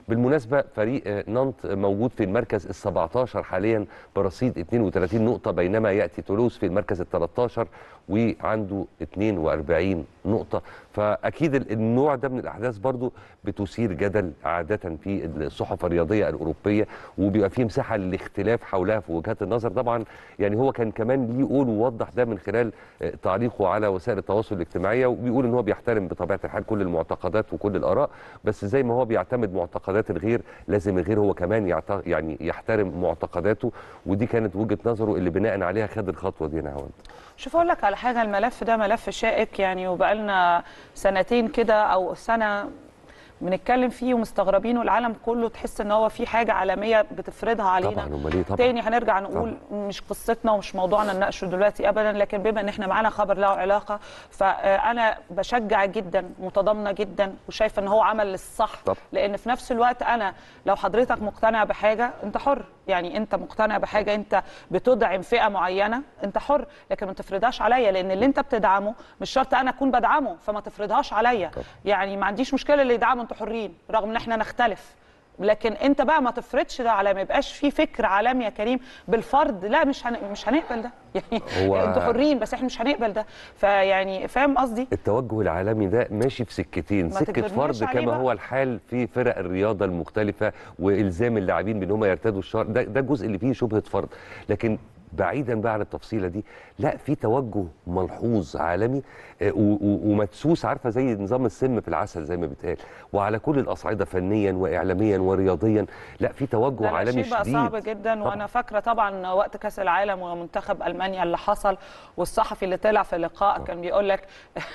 بالمناسبه فريق آه، نانت موجود في المركز ال 17 حاليا برصيد 32 نقطه بينما ياتي تولوز في المركز ال 13 وعنده 42 نقطه فاكيد ال- النوع ده من الاحداث برضو بتثير جدل عاده في الصحف الرياضيه الاوروبيه وبيبقى فيه مساحه للاختلاف حولها في وجهات النظر طبعا يعني هو كان كمان ليه يقول ووضح ده من خلال آه، تعليقه على وسائل التواصل الاجتماعي وبيقول ان هو بيحترم بطبيعه الحال كل المعتقدات وكل الاراء بس زي ما هو بيعتمد معتقدات الغير لازم الغير هو كمان يعت... يعني يحترم معتقداته ودي كانت وجهه نظره اللي بناء عليها خد الخطوه دي نهاوند
شوف اقول لك على حاجه الملف ده ملف شائك يعني وبقالنا سنتين كده او سنه بنتكلم فيه ومستغربين والعالم كله تحس ان هو في حاجه عالميه بتفرضها علينا
طبعا امال ايه طبعا
تاني هنرجع نقول مش قصتنا ومش موضوعنا نناقشه دلوقتي ابدا لكن بما ان احنا معانا خبر له علاقه فانا بشجع جدا متضامنه جدا وشايفه ان هو عمل الصح
طبعا.
لان في نفس الوقت انا لو حضرتك مقتنع بحاجه انت حر يعني انت مقتنع بحاجه انت بتدعم فئه معينه انت حر لكن ما تفرضهاش عليا لان اللي انت بتدعمه مش شرط انا اكون بدعمه فما تفرضهاش عليا
طبعا.
يعني ما عنديش مشكله اللي يدعمه انتوا حرين رغم ان احنا نختلف لكن انت بقى ما تفرضش ده على ما يبقاش في فكر عالمي يا كريم بالفرض لا مش هن... مش هنقبل ده يعني
هو-
انتوا حرين بس احنا مش هنقبل ده فيعني فاهم قصدي
التوجه العالمي ده ماشي في سكتين
ما
سكه
تجبرناش
فرض
عليه
كما
بقى.
هو الحال في فرق الرياضه المختلفه والزام اللاعبين بان هم يرتدوا الشعر ده ده الجزء اللي فيه شبهه فرض لكن بعيدا بقى عن التفصيله دي لا في توجه ملحوظ عالمي آه، و- و- ومدسوس عارفه زي نظام السم في العسل زي ما بيتقال وعلى كل الاصعده فنيا واعلاميا ورياضيا لا في توجه
لا لا
عالمي
شيء بقى
شديد
صعب جدا
طبعاً.
وانا فاكره طبعا وقت كاس العالم ومنتخب المانيا اللي حصل والصحفي اللي طلع في لقاء كان بيقول لك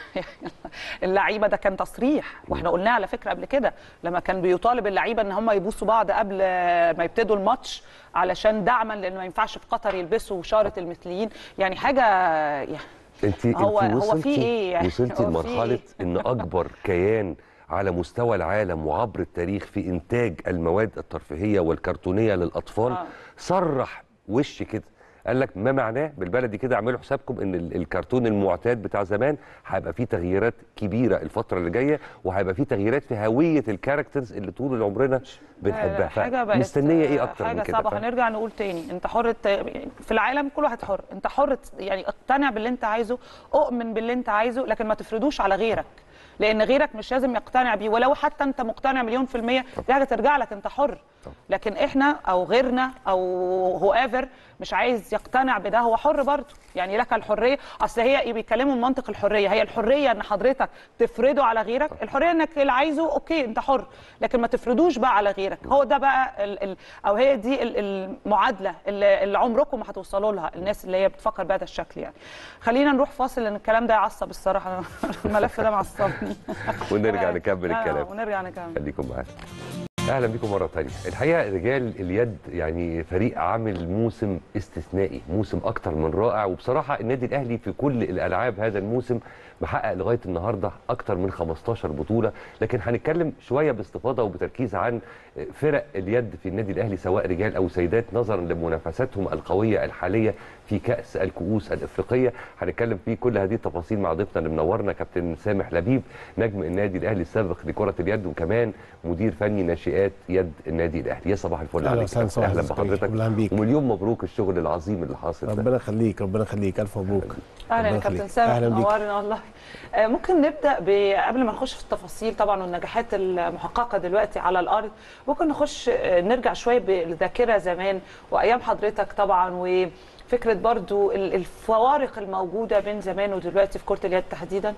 اللعيبه ده كان تصريح واحنا قلناه على فكره قبل كده لما كان بيطالب اللعيبه ان هم يبوسوا بعض قبل ما يبتدوا الماتش علشان دعما لان ما ينفعش في قطر يلبسوا شاره المثليين يعني حاجه يعني
انت
هو-
انت
هو في
وصلتي
إيه يعني؟
وصلتي
هو في
لمرحله
إيه؟
ان اكبر كيان على مستوى العالم وعبر التاريخ في انتاج المواد الترفيهيه والكرتونيه للاطفال
آه.
صرح وش كده قال لك ما معناه بالبلدي كده اعملوا حسابكم ان ال- الكرتون المعتاد بتاع زمان هيبقى فيه تغييرات كبيره الفتره اللي جايه وهيبقى فيه تغييرات في هويه الكاركترز اللي طول عمرنا بنحبها
حاجه بقت
مستنيه ايه اكتر
حاجه
من كده
صعبه
فاهم؟
هنرجع نقول تاني انت حر ت- في العالم كل واحد حر انت حر ت- يعني اقتنع باللي انت عايزه اؤمن باللي انت عايزه لكن ما تفرضوش على غيرك لان غيرك مش لازم يقتنع بيه ولو حتى انت مقتنع مليون في الميه دي حاجه ترجع لك انت حر لكن احنا او غيرنا او هو ايفر مش عايز يقتنع بده هو حر برضه يعني لك الحريه اصل هي بيتكلموا من منطق الحريه هي الحريه ان حضرتك تفرضه على غيرك الحريه انك اللي عايزه اوكي انت حر لكن ما تفرضوش بقى على غيرك هو ده بقى ال ال او هي دي ال- المعادله اللي, اللي عمركم ما هتوصلوا لها الناس اللي هي بتفكر بهذا الشكل يعني خلينا نروح فاصل لان الكلام ده يعصب الصراحه الملف ده معصبني
ونرجع نكمل
آه،
الكلام
ونرجع نكمل
خليكم معانا اهلا بكم مره ثانيه الحقيقه رجال اليد يعني فريق عامل موسم استثنائي موسم اكتر من رائع وبصراحه النادي الاهلي في كل الالعاب هذا الموسم محقق لغايه النهارده اكتر من 15 بطوله لكن هنتكلم شويه باستفاضه وبتركيز عن فرق اليد في النادي الاهلي سواء رجال او سيدات نظرا لمنافساتهم القويه الحاليه في كاس الكؤوس الافريقيه هنتكلم في كل هذه التفاصيل مع ضيفنا اللي منورنا كابتن سامح لبيب نجم النادي الاهلي السابق لكره اليد وكمان مدير فني ناشئات يد النادي الاهلي يا صباح الفل
أهلا
عليك
وسهلا،
كابتن.
صباح
اهلا
الخير.
بحضرتك
أهلا بيك.
ومليون مبروك الشغل العظيم اللي حاصل ده
ربنا يخليك ربنا يخليك الف مبروك
اهلا يا
ربنا
كابتن
يخليك.
سامح
اهلا بيك
نورنا والله آه، ممكن نبدا ب- قبل ما نخش في التفاصيل طبعا والنجاحات المحققه دلوقتي على الارض ممكن نخش آه، نرجع شويه بالذاكره زمان وايام حضرتك طبعا وفكره برضو ال- الفوارق الموجوده بين زمان ودلوقتي في كره اليد تحديدا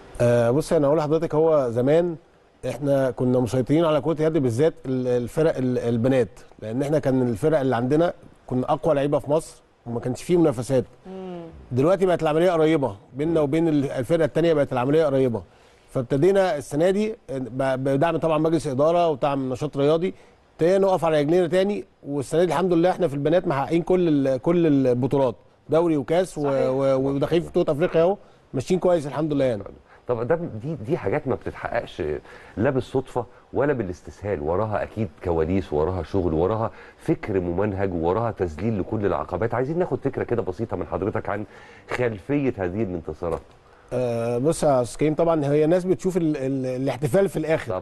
آه بص انا اقول لحضرتك هو زمان احنا كنا مسيطرين على كره اليد بالذات ال- الفرق ال- البنات لان احنا كان الفرق اللي عندنا كنا اقوى لعيبه في مصر وما كانش فيه منافسات دلوقتي بقت العمليه قريبه بيننا وبين ال- الفرقه الثانيه بقت العمليه قريبه فابتدينا السنه دي ب- بدعم طبعا مجلس اداره ودعم نشاط رياضي ابتدينا نقف على رجلينا تاني والسنه دي الحمد لله احنا في البنات محققين كل ال- كل البطولات دوري وكاس و-
صحيح.
و- وداخلين في بطوله افريقيا اهو ماشيين كويس الحمد لله يعني
طب ده دي دي حاجات ما بتتحققش لا بالصدفه ولا بالاستسهال وراها اكيد كواليس وراها شغل وراها فكر ممنهج وراها تذليل لكل العقبات عايزين ناخد فكره كده بسيطه من حضرتك عن خلفيه هذه الانتصارات
آه بص يا استاذ كريم طبعا هي الناس بتشوف ال ال الاحتفال في الاخر
طب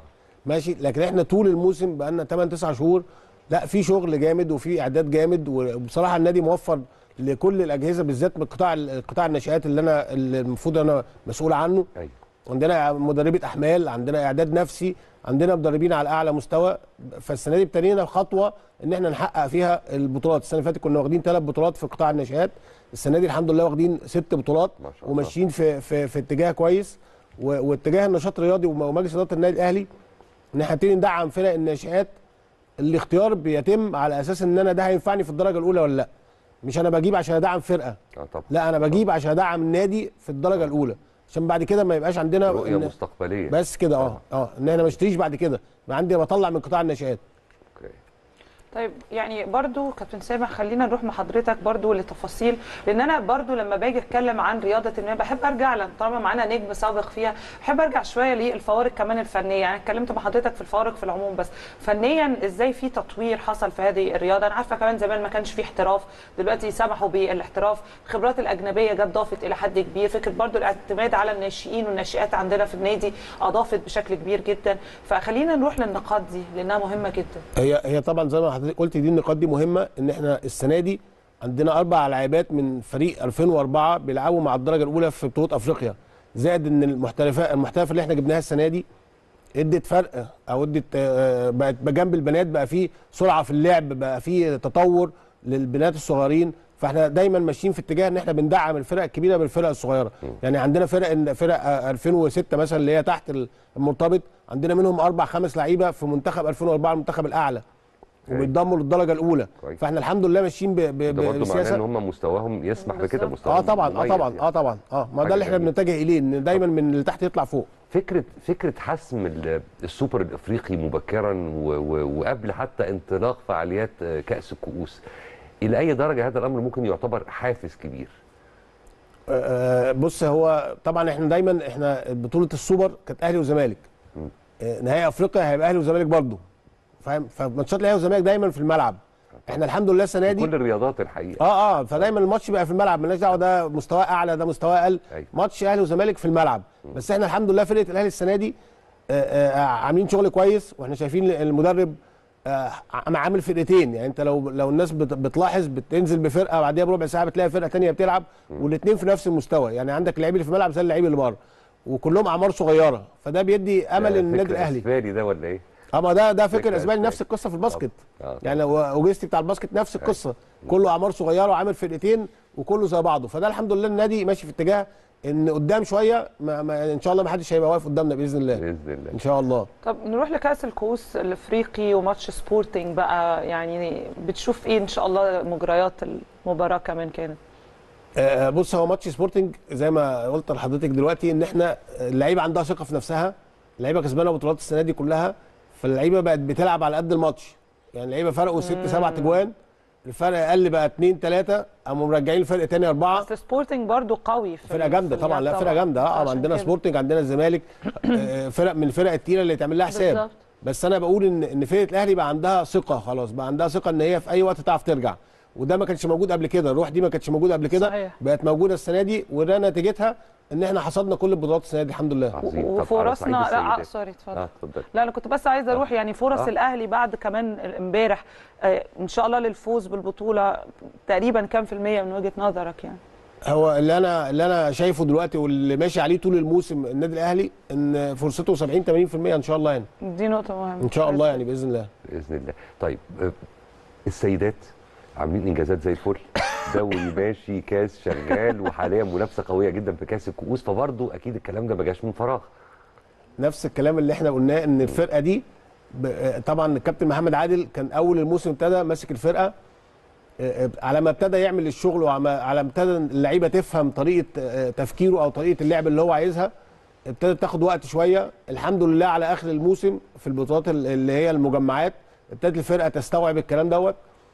ماشي لكن احنا طول الموسم بقى لنا 8 9 شهور لا في شغل جامد وفي اعداد جامد وبصراحه النادي موفر لكل الاجهزه بالذات من قطاع قطاع الناشئات اللي انا اللي المفروض انا مسؤول عنه
ايوه
عندنا مدربه احمال عندنا اعداد نفسي عندنا مدربين على اعلى مستوى فالسنه دي ابتدينا خطوه ان احنا نحقق فيها البطولات السنه اللي فاتت كنا واخدين ثلاث بطولات في قطاع الناشئات السنه دي الحمد لله واخدين ست بطولات
ما شاء الله.
وماشيين في في في اتجاه كويس و- واتجاه النشاط الرياضي وم- ومجلس اداره النادي الاهلي ان احنا نبتدي ندعم فرق الناشئات الاختيار بيتم على اساس ان انا ده هينفعني في الدرجه الاولى ولا لا مش انا بجيب عشان ادعم فرقه
اه طبعا
لا انا بجيب عشان ادعم النادي في الدرجه الاولى عشان بعد كده ما يبقاش عندنا
رؤيه
إن-
مستقبليه
بس كده اه اه ان انا ما اشتريش بعد كده يبقى عندي بطلع من قطاع الناشئات
اوكي
طيب يعني برضو كابتن سامح خلينا نروح مع حضرتك برضو لتفاصيل لان انا برضو لما باجي اتكلم عن رياضه ما بحب ارجع لان طالما معانا نجم سابق فيها بحب ارجع شويه للفوارق كمان الفنيه يعني اتكلمت مع حضرتك في الفوارق في العموم بس فنيا ازاي في تطوير حصل في هذه الرياضه انا عارفه كمان زمان ما كانش في احتراف دلوقتي سمحوا بالاحتراف الخبرات الاجنبيه جت ضافت الى حد كبير فكره برضو الاعتماد على الناشئين والناشئات عندنا في النادي اضافت بشكل كبير جدا فخلينا نروح للنقاط دي لانها مهمه جدا
هي هي طبعا زي ما حضرتك قلت دي النقاط دي مهمه ان احنا السنه دي عندنا اربع لاعبات من فريق 2004 بيلعبوا مع الدرجه الاولى في بطوله افريقيا زائد ان المحترفات المحترفه اللي احنا جبناها السنه دي ادت فرق او ادت آه، بقت بجنب البنات بقى في سرعه في اللعب بقى في تطور للبنات الصغيرين فاحنا دايما ماشيين في اتجاه ان احنا بندعم الفرق الكبيره بالفرق الصغيره يعني عندنا فرق فرق آه، 2006 مثلا اللي هي تحت المرتبط عندنا منهم اربع خمس لعيبه في منتخب 2004 المنتخب الاعلى وبيتضموا للدرجه الاولى
كويس.
فاحنا الحمد لله ماشيين ب- ب-
ده برضه معناه ان
بسياسه
هم مستواهم يسمح بكده
بالظبط.
مستواهم
اه طبعا اه
مميز
طبعا
يعني.
اه طبعا اه ما
حاجة
ده اللي احنا
جميلة.
بنتجه اليه ان دايما من اللي تحت يطلع فوق
فكره فكره حسم ال- السوبر الافريقي مبكرا و- و- وقبل حتى انطلاق فعاليات آه، كاس الكؤوس الى اي درجه هذا الامر ممكن يعتبر حافز كبير
آه، بص هو طبعا احنا دايما احنا بطوله السوبر كانت اهلي وزمالك آه، نهائي افريقيا هيبقى اهلي وزمالك برضه فاهم فماتشات الاهلي والزمالك دايما في الملعب احنا الحمد لله السنه دي
كل الرياضات الحقيقه
اه اه فدايما الماتش بيبقى في الملعب مالناش دعوه ده مستواه اعلى ده مستواه اقل
أيوة.
ماتش اهلي وزمالك في الملعب بس احنا الحمد لله فرقه الاهلي السنه دي آه آه عاملين شغل كويس واحنا شايفين المدرب آه عم- عامل فرقتين يعني انت لو لو الناس بت- بتلاحظ بتنزل بفرقه بعديها بربع ساعه بتلاقي فرقه تانية بتلعب والاثنين في نفس المستوى يعني عندك اللعيب اللي في الملعب زي اللعيب اللي بره وكلهم اعمار صغيره فده بيدي امل
ده
للنادي
فكر
الاهلي
اسباني ده ولا ايه؟
اما ده ده فكر
فكرة
اسباني
إسباني.
نفس القصه في الباسكت
آه.
يعني لو اوجستي بتاع الباسكت نفس القصه كله اعمار صغيره وعامل فرقتين وكله زي بعضه فده الحمد لله النادي ماشي في اتجاه ان قدام شويه ما ما ان شاء الله ما حدش هيبقى واقف قدامنا باذن الله
باذن الله
ان شاء الله
طب نروح لكاس الكؤوس الافريقي وماتش سبورتنج بقى يعني بتشوف ايه ان شاء الله مجريات المباراه كمان كانت
آه، بص هو ماتش سبورتنج زي ما قلت لحضرتك دلوقتي ان احنا اللعيبه عندها ثقه في نفسها اللعيبه كسبانه بطولات السنه دي كلها فاللعيبه بقت بتلعب على قد الماتش يعني اللعيبه فرقوا ست سبع تجوان الفرق اقل بقى اتنين تلاته قاموا مرجعين الفرق تاني اربعه
بس سبورتنج برضو قوي في
فرقه
ال-
جامده
في
طبعا لا
اللعب
فرقه جامده اه
عشان
عندنا
كده.
سبورتنج عندنا الزمالك آه، فرق من الفرق التقيله اللي يتعمل لها حساب
بالظبط.
بس انا بقول ان ان فرقه الاهلي بقى عندها ثقه خلاص بقى عندها ثقه ان هي في اي وقت تعرف ترجع وده ما كانش موجود قبل كده الروح دي ما كانتش موجوده قبل كده
صحيح.
بقت موجوده السنه دي وده نتيجتها ان احنا حصدنا كل البطولات السنه دي الحمد لله
عظيم. طب على
وفرصنا
صعيد
لا
السيدات.
آه سوري اتفضل
اه اتفضل
لا انا كنت بس عايزه اروح يعني فرص
آه.
الاهلي بعد كمان امبارح آه، ان شاء الله للفوز بالبطوله تقريبا كام في الميه من وجهه نظرك يعني
هو اللي انا اللي انا شايفه دلوقتي واللي ماشي عليه طول الموسم النادي الاهلي ان فرصته 70 80% ان شاء الله يعني
دي نقطه مهمه
ان شاء الله يعني باذن الله
باذن الله طيب آه، السيدات عاملين انجازات زي الفل دوري ماشي كاس شغال وحاليا منافسه قويه جدا في كاس الكؤوس فبرضه اكيد الكلام ده ما جاش من فراغ
نفس الكلام اللي احنا قلناه ان الفرقه دي ب- آه، طبعا الكابتن محمد عادل كان اول الموسم ابتدى ماسك الفرقه آه، آه، على ما ابتدى يعمل الشغل وعلى ما ابتدى اللعيبه تفهم طريقه آه، تفكيره او طريقه اللعب اللي هو عايزها ابتدت تاخد وقت شويه الحمد لله على اخر الموسم في البطولات ال- اللي هي المجمعات ابتدت الفرقه تستوعب الكلام دوت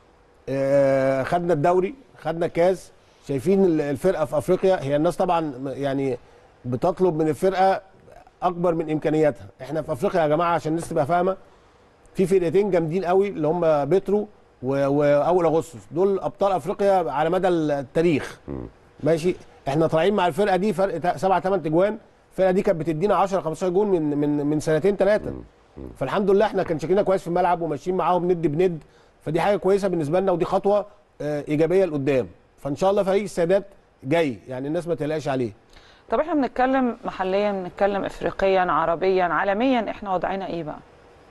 آه، خدنا الدوري خدنا الكاس شايفين ال- الفرقه في افريقيا هي الناس طبعا يعني بتطلب من الفرقه اكبر من امكانياتها احنا في افريقيا يا جماعه عشان الناس تبقى فاهمه في فرقتين جامدين قوي اللي هم بترو و- واول اغسطس دول ابطال افريقيا على مدى التاريخ ماشي احنا طالعين مع الفرقه دي فرق تا- سبعة ثمان تجوان الفرقه دي كانت بتدينا 10 15 جون من من من سنتين ثلاثه فالحمد لله احنا كان شكلنا كويس في الملعب وماشيين معاهم ند بند فدي حاجه كويسه بالنسبه لنا ودي خطوه آه، ايجابيه لقدام فان شاء الله فريق السادات جاي يعني الناس ما تقلقش عليه
طب احنا بنتكلم محليا بنتكلم افريقيا عربيا عالميا احنا وضعنا ايه بقى؟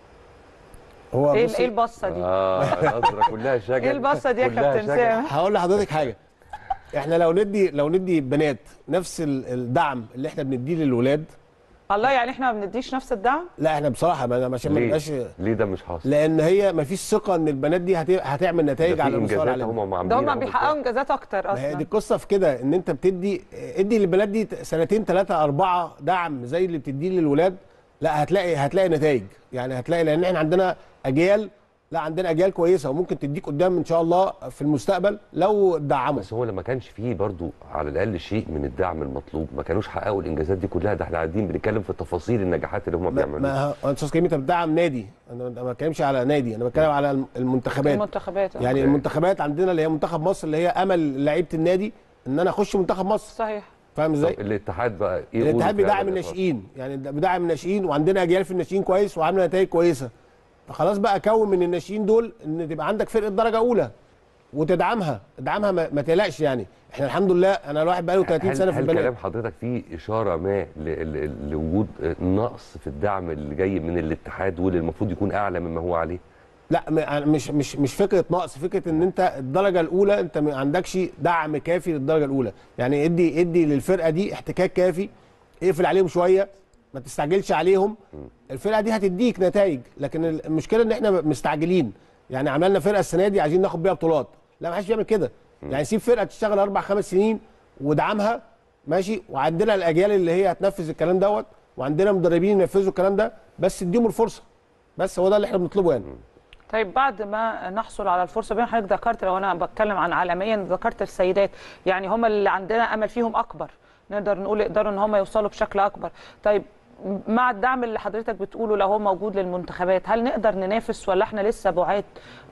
هو
ايه
بصي-
ايه البصه دي؟
اه نظره كلها شجن
ايه البصه دي يا
كلها
كابتن
شجن.
سامح؟
هقول لحضرتك حاجه احنا لو ندي لو ندي بنات نفس ال- الدعم اللي احنا بنديه للولاد
الله يعني احنا ما بنديش نفس الدعم؟
لا احنا بصراحه ما عشان ما
ليه؟
نبقاش
ليه ده مش حاصل؟
لان هي ما فيش ثقه ان البنات دي هت- هتعمل
ده
نتائج
في
على المستوى
انجازات
العالمي
هم عاملين
ده هم
أهو
بيحققوا انجازات اكتر
ما هي دي
اصلا
القصه في كده ان انت بتدي ادي للبنات دي سنتين ثلاثه اربعه دعم زي اللي بتديه للولاد لا هتلاقي هتلاقي نتائج يعني هتلاقي لان احنا عندنا اجيال لا عندنا اجيال كويسه وممكن تديك قدام ان شاء الله في المستقبل لو دعموا
بس هو لما كانش فيه برضو على الاقل شيء من الدعم المطلوب ما كانوش حققوا الانجازات دي كلها ده احنا قاعدين بنتكلم في تفاصيل النجاحات اللي هم
ما
بيعملوها
ما هو- استاذ كريم انت بتدعم نادي انا ما بتكلمش على نادي انا بتكلم على الم- المنتخبات
المنتخبات
يعني
أوكي.
المنتخبات عندنا اللي هي منتخب مصر اللي هي امل لعيبه النادي ان انا اخش منتخب مصر
صحيح
فاهم ازاي؟
طب الاتحاد بقى ايه
الاتحاد
قولوا في
بيدعم
هذا الإطار؟
الناشئين يعني ده بيدعم الناشئين وعندنا اجيال في الناشئين كويس وعامله نتائج كويسه فخلاص بقى كون من الناشئين دول ان تبقى عندك فرقه درجه اولى وتدعمها ادعمها ما, ما تقلقش يعني احنا الحمد لله انا الواحد بقاله 30
هل
سنه في
هل كلام
البنات
حضرتك فيه اشاره ما ل- ل- لوجود نقص في الدعم اللي جاي من الاتحاد واللي المفروض يكون اعلى مما هو عليه؟
لا م- أنا مش مش مش فكره نقص فكره ان انت الدرجه الاولى انت ما عندكش دعم كافي للدرجه الاولى يعني ادي ادي للفرقه دي احتكاك كافي اقفل عليهم شويه ما تستعجلش عليهم الفرقه دي هتديك نتائج لكن المشكله ان احنا مستعجلين يعني عملنا فرقه السنه دي عايزين ناخد بيها بطولات لا ما حدش بيعمل كده يعني سيب فرقه تشتغل اربع خمس سنين ودعمها ماشي وعندنا الاجيال اللي هي هتنفذ الكلام دوت وعندنا مدربين ينفذوا الكلام ده بس اديهم الفرصه بس هو ده اللي احنا بنطلبه يعني
طيب بعد ما نحصل على الفرصه بين حضرتك ذكرت لو انا بتكلم عن عالميا ذكرت السيدات يعني هم اللي عندنا امل فيهم اكبر نقدر نقول يقدروا ان هم يوصلوا بشكل اكبر طيب مع الدعم اللي حضرتك بتقوله لو هو موجود للمنتخبات هل نقدر ننافس ولا احنا لسه بعاد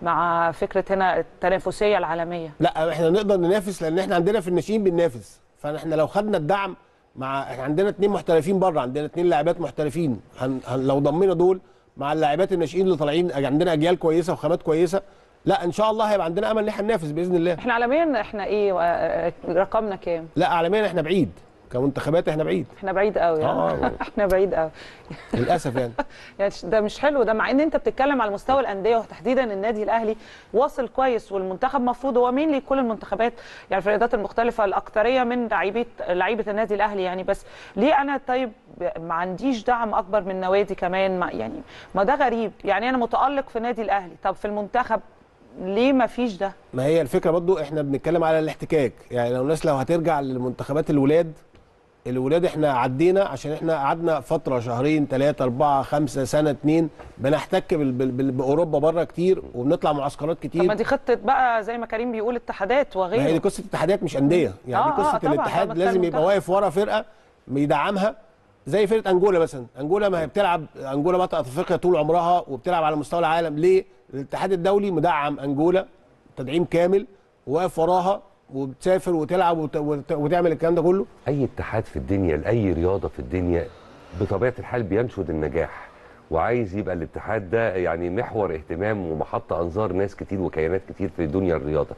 مع فكره هنا التنافسيه العالميه
لا احنا نقدر ننافس لان احنا عندنا في الناشئين بننافس فاحنا لو خدنا الدعم مع احنا عندنا اتنين محترفين بره عندنا اتنين لاعبات محترفين هن... هن... لو ضمينا دول مع اللاعبات الناشئين اللي طالعين عندنا اجيال كويسه وخامات كويسه لا ان شاء الله هيبقى عندنا امل ان احنا ننافس باذن الله
احنا عالميا احنا ايه و- رقمنا كام
لا عالميا احنا بعيد كمنتخبات احنا بعيد
احنا بعيد قوي
آه.
يعني. احنا بعيد قوي
للاسف يعني
يعني ده مش حلو ده مع ان انت بتتكلم على مستوى الانديه وتحديدا النادي الاهلي واصل كويس والمنتخب مفروض هو مين لكل المنتخبات يعني في الرياضات المختلفه الاكثريه من لعيبه لعيبه النادي الاهلي يعني بس ليه انا طيب ما عنديش دعم اكبر من نوادي كمان ما يعني ما ده غريب يعني انا متالق في النادي الاهلي طب في المنتخب ليه ما فيش ده
ما هي الفكره برضو احنا بنتكلم على الاحتكاك يعني لو الناس لو هترجع لمنتخبات الولاد الولاد احنا عدينا عشان احنا قعدنا فتره شهرين ثلاثه اربعه خمسه سنه اتنين بنحتك بال- بال- بال- باوروبا بره كتير وبنطلع معسكرات
طب
كتير
ما دي خطه بقى زي ما كريم بيقول اتحادات
ما هي دي
وغيره
قصه اتحادات مش انديه يعني
آه،
دي قصه
آه، طبعاً،
الاتحاد
طبعاً
لازم
بتكلم
يبقى
منتخب.
واقف ورا فرقه بيدعمها زي فرقه انجولا مثلا انجولا ما هي بتلعب انجولا بطلت افريقيا طول عمرها وبتلعب على مستوى العالم ليه الاتحاد الدولي مدعم انجولا تدعيم كامل وواقف وراها وبتسافر وتلعب وت... وت... وتعمل الكلام ده كله
اي اتحاد في الدنيا لاي رياضه في الدنيا بطبيعه الحال بينشد النجاح وعايز يبقى الاتحاد ده يعني محور اهتمام ومحط انظار ناس كتير وكيانات كتير في دنيا الرياضه.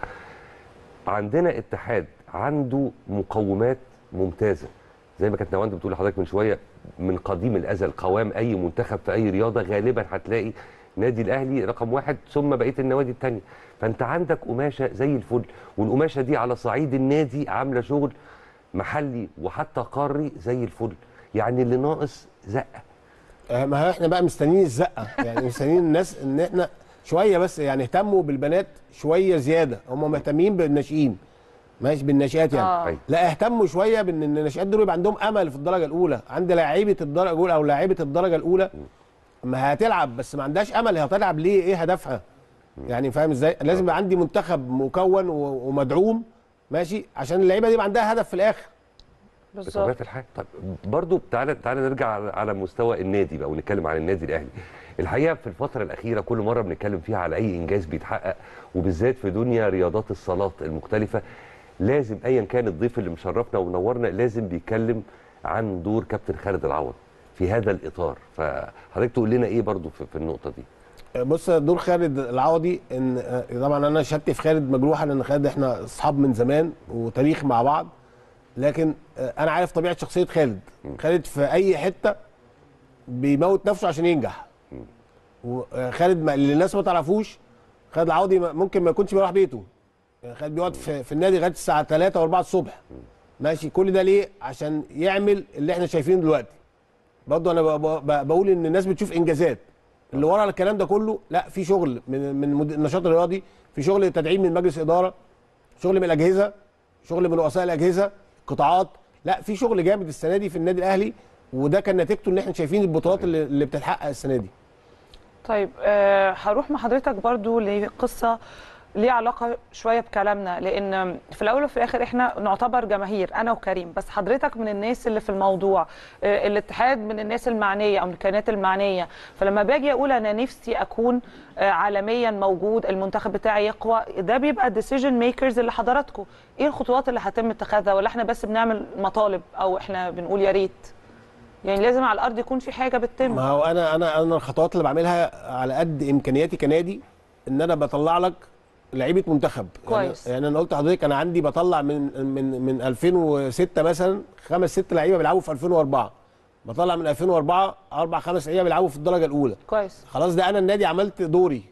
عندنا اتحاد عنده مقومات ممتازه زي ما كانت نواند بتقول لحضرتك من شويه من قديم الازل قوام اي منتخب في اي رياضه غالبا هتلاقي نادي الاهلي رقم واحد ثم بقيه النوادي الثانيه فانت عندك قماشه زي الفل والقماشه دي على صعيد النادي عامله شغل محلي وحتى قاري زي الفل يعني اللي ناقص زقه
آه، ما هو احنا بقى مستنيين الزقه يعني مستنيين الناس ان احنا شويه بس يعني اهتموا بالبنات شويه زياده هم مهتمين بالناشئين ماشي بالناشئات يعني
آه.
أيوة.
لا اهتموا شويه بان الناشئات دول يبقى عندهم امل في الدرجه الاولى عند لعيبه الدرجه الاولى او لاعيبه الدرجه الاولى ما هتلعب بس ما عندهاش امل هي هتلعب ليه ايه هدفها يعني فاهم ازاي لازم يبقى عندي منتخب مكون و- ومدعوم ماشي عشان اللعيبه دي يبقى عندها هدف في الاخر
بالظبط
بطبيعه الحال طب برضو تعالى تعالى نرجع على- على مستوى النادي بقى ونتكلم عن النادي الاهلي الحقيقه في الفتره الاخيره كل مره بنتكلم فيها على اي انجاز بيتحقق وبالذات في دنيا رياضات الصالات المختلفه لازم ايا كان الضيف اللي مشرفنا ومنورنا لازم بيتكلم عن دور كابتن خالد العوض في هذا الاطار فحضرتك تقول لنا ايه برضو في, في النقطه دي
بص دور خالد العوضي ان آه، طبعا انا شهادتي في خالد مجروحه لان خالد احنا اصحاب من زمان وتاريخ مع بعض لكن آه، انا عارف طبيعه شخصيه خالد خالد في اي حته بيموت نفسه عشان ينجح وخالد ما- اللي الناس ما تعرفوش خالد العوضي ما- ممكن ما يكونش بيروح بيته يعني خالد بيقعد في, في النادي لغايه الساعه 3 و4 الصبح ماشي كل ده ليه عشان يعمل اللي احنا شايفينه دلوقتي برضه انا ب- ب- بقول ان الناس بتشوف انجازات اللي ورا الكلام ده كله لا في شغل من من مد- النشاط الرياضي في شغل تدعيم من مجلس اداره شغل من الاجهزه شغل من رؤساء الاجهزه قطاعات لا في شغل جامد السنه دي في النادي الاهلي وده كان نتيجته ان احنا شايفين البطولات اللي, اللي بتتحقق السنه دي
طيب آه، هروح مع حضرتك برضو لقصه ليها علاقه شويه بكلامنا لان في الاول وفي الاخر احنا نعتبر جماهير انا وكريم بس حضرتك من الناس اللي في الموضوع آه، الاتحاد من الناس المعنيه او من الكيانات المعنيه فلما باجي اقول انا نفسي اكون آه، عالميا موجود المنتخب بتاعي يقوى ده بيبقى الديسيجن ميكرز اللي حضراتكم ايه الخطوات اللي هيتم اتخاذها ولا احنا بس بنعمل مطالب او احنا بنقول يا ريت يعني لازم على الارض يكون في حاجه بتتم
ما هو انا انا انا الخطوات اللي بعملها على قد امكانياتي كنادي ان انا بطلع لك لعيبه منتخب
كويس.
يعني, يعني انا قلت لحضرتك انا عندي بطلع من من من 2006 مثلا خمس ست لعيبه بيلعبوا في 2004 بطلع من 2004 اربع خمس لعيبه بيلعبوا في الدرجه الاولى
كويس
خلاص ده انا النادي عملت دوري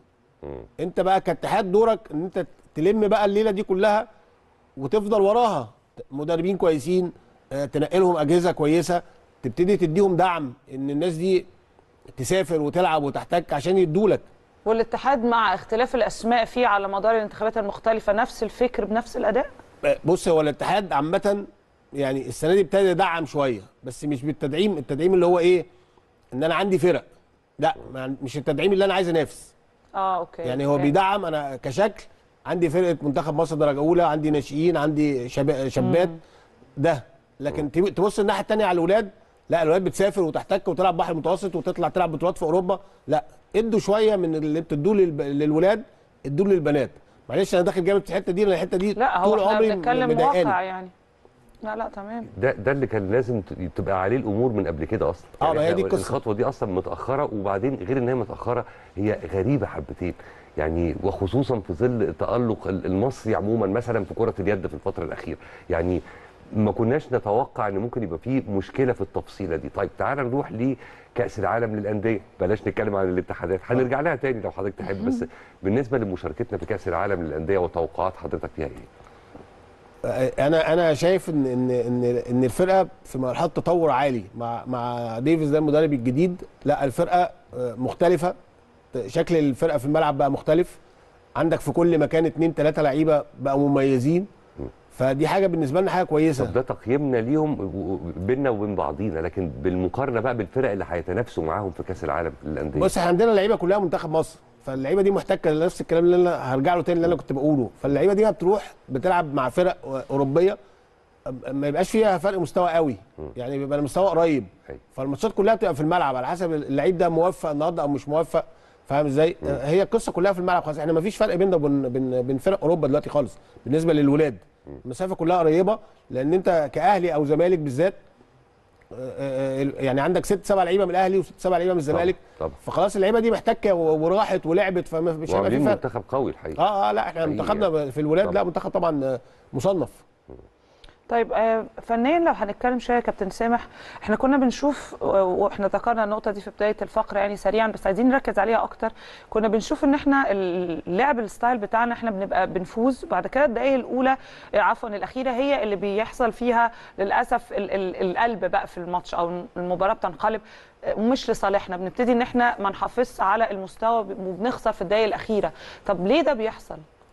انت بقى كاتحاد دورك ان انت تلم بقى الليله دي كلها وتفضل وراها مدربين كويسين آه، تنقلهم اجهزه كويسه تبتدي تديهم دعم ان الناس دي تسافر وتلعب وتحتك عشان يدولك
والاتحاد مع اختلاف الاسماء فيه على مدار الانتخابات المختلفه نفس الفكر بنفس الاداء
آه، بص هو الاتحاد عامه يعني السنه دي ابتدى يدعم شويه بس مش بالتدعيم التدعيم اللي هو ايه ان انا عندي فرق لا ما- مش التدعيم اللي انا عايز انافس
اه اوكي
يعني هو
أوكي.
بيدعم انا كشكل عندي فرقه منتخب مصر درجه اولى عندي ناشئين عندي شباب شابات ده لكن تب- تبص الناحيه الثانيه على الاولاد لا الاولاد بتسافر وتحتك وتلعب بحر متوسط وتطلع تلعب بطولات في اوروبا لا ادوا شويه من اللي بتدوه للب- للولاد ادوه للبنات معلش انا داخل جامد في الحته دي لان الحته دي
لا هو
طول
احنا
عمري
بنتكلم
مضايقاني.
واقع يعني لا لا تمام
ده ده اللي كان لازم ت- تبقى عليه الامور من قبل كده اصلا
آه، ما هي
إحنا
دي القصة.
الخطوه دي اصلا متاخره وبعدين غير ان هي متاخره هي غريبه حبتين يعني وخصوصا في ظل تالق ال- المصري عموما مثلا في كره اليد في الفتره الاخيره يعني ما كناش نتوقع ان ممكن يبقى في مشكله في التفصيله دي طيب تعال نروح لكاس العالم للانديه بلاش نتكلم عن الاتحادات هنرجع لها تاني لو حضرتك تحب بس بالنسبه لمشاركتنا في كاس العالم للانديه وتوقعات حضرتك فيها ايه
انا انا شايف ان ان ان ان الفرقه في مرحله تطور عالي مع مع ديفيز ده المدرب الجديد لا الفرقه آه، مختلفه شكل الفرقه في الملعب بقى مختلف عندك في كل مكان اتنين تلاته لعيبه بقوا مميزين فدي حاجه بالنسبه لنا حاجه
طب
كويسه
ده تقييمنا ليهم و- و- بيننا وبين بعضينا لكن بالمقارنه بقى بالفرق اللي هيتنافسوا معاهم في كاس العالم للانديه
بص احنا عندنا لعيبه كلها منتخب مصر فاللعيبه دي محتاجه لنفس الكلام اللي انا هرجع له تاني اللي انا كنت بقوله فاللعيبه دي بتروح بتلعب مع فرق اوروبيه ما يبقاش فيها فرق مستوى قوي يعني بيبقى المستوى قريب
أيوة.
فالماتشات كلها بتبقى في الملعب على حسب اللعيب ده موفق النهارده او مش موفق فاهم ازاي هي القصه كلها في الملعب خلاص احنا ما فيش فرق بيننا وبين بين, بين فرق اوروبا دلوقتي خالص بالنسبه للولاد المسافه كلها قريبه لان انت كاهلي او زمالك بالذات آه، آه، يعني عندك ست سبع لعيبه من الاهلي وست سبع لعيبه من الزمالك
طبعا.
فخلاص اللعيبه دي محتكه و- وراحت ولعبت فمش هيبقى في
وعاملين
فرق
منتخب قوي الحقيقه
اه اه لا احنا
حقيقي
منتخبنا في الولاد لا
طبعا.
منتخب طبعا آه، مصنف
طيب آه، فنيا لو هنتكلم شويه يا كابتن سامح احنا كنا بنشوف آه، واحنا ذكرنا النقطه دي في بدايه الفقره يعني سريعا بس عايزين نركز عليها اكتر كنا بنشوف ان احنا اللعب الستايل بتاعنا احنا بنبقى بنفوز بعد كده الدقائق الاولى آه، عفوا الاخيره هي اللي بيحصل فيها للاسف ال ال القلب بقى في الماتش او المباراه بتنقلب آه، ومش لصالحنا بنبتدي ان احنا ما نحافظش على المستوى وبنخسر في الدقائق الاخيره طب ليه ده بيحصل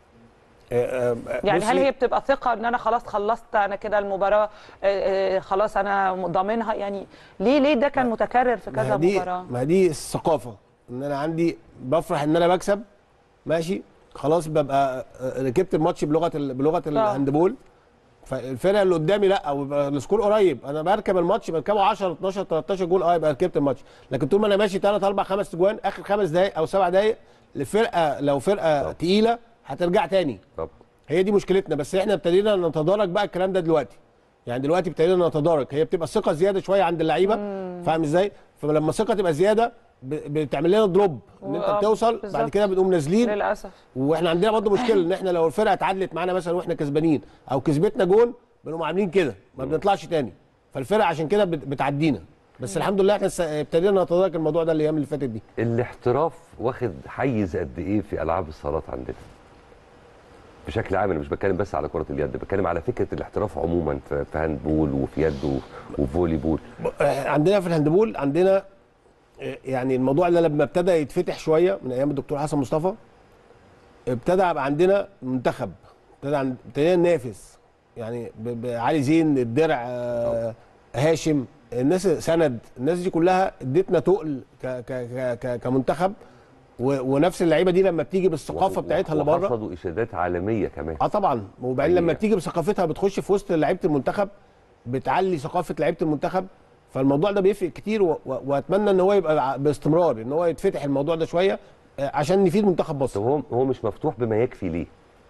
آه، آه،
يعني
بصي،
هل هي بتبقى ثقه ان انا خلاص خلصت انا كده المباراه آه، آه، خلاص انا ضامنها يعني ليه ليه ده كان متكرر في
ما
كذا
دي
مباراه
ما دي الثقافه ان انا عندي بفرح ان انا بكسب ماشي خلاص ببقى آه، ركبت الماتش بلغه ال- بلغه الهاندبول فالفرقه اللي قدامي لا او يبقى السكور قريب انا بركب الماتش بركبه 10 12 13 جول اه يبقى ركبت الماتش لكن طول ما انا ماشي 3 4 5 جوان اخر خمس دقائق او سبع دقائق الفرقه لو فرقه تقيله هترجع تاني
طب
هي دي مشكلتنا بس احنا ابتدينا نتدارك بقى الكلام ده دلوقتي يعني دلوقتي ابتدينا نتدارك هي بتبقى الثقه زياده شويه عند اللعيبه فاهم ازاي فلما الثقه تبقى زياده ب- بتعمل لنا دروب ان انت
آه،
بتوصل بعد
بالظبط.
كده بنقوم نازلين
للاسف
واحنا عندنا برضه مشكله ان احنا لو الفرقه اتعادلت معانا مثلا واحنا كسبانين او كسبتنا جون بنقوم عاملين كده ما بنطلعش تاني فالفرقه عشان كده بت- بتعدينا بس الحمد لله احنا س- ابتدينا نتدارك الموضوع ده الايام اللي فاتت دي
الاحتراف واخد حيز قد ايه في العاب الصالات عندنا بشكل عام انا مش بتكلم بس على كره اليد بتكلم على فكره الاحتراف عموما في في هاندبول وفي يد و- وفولي بول
آه، عندنا في الهاندبول عندنا آه، يعني الموضوع ده لما ابتدى يتفتح شويه من ايام الدكتور حسن مصطفى ابتدى يبقى عندنا منتخب ابتدى عند- ابتدينا ننافس يعني ب- ب- علي زين الدرع آه، هاشم الناس سند الناس دي كلها ادتنا تقل ك ك ك ك كمنتخب و- ونفس اللعيبه دي لما بتيجي بالثقافه بتاعتها اللي بره
وحصدوا اشادات عالميه كمان
اه طبعا وبعدين لما
حقيقة.
بتيجي بثقافتها بتخش في وسط لعيبه المنتخب بتعلي ثقافه لعيبه المنتخب فالموضوع ده بيفرق كتير و... و... واتمنى ان هو يبقى ع- باستمرار ان هو يتفتح الموضوع ده شويه آه، عشان نفيد منتخب
طب
مصر
هو هو مش مفتوح بما يكفي ليه؟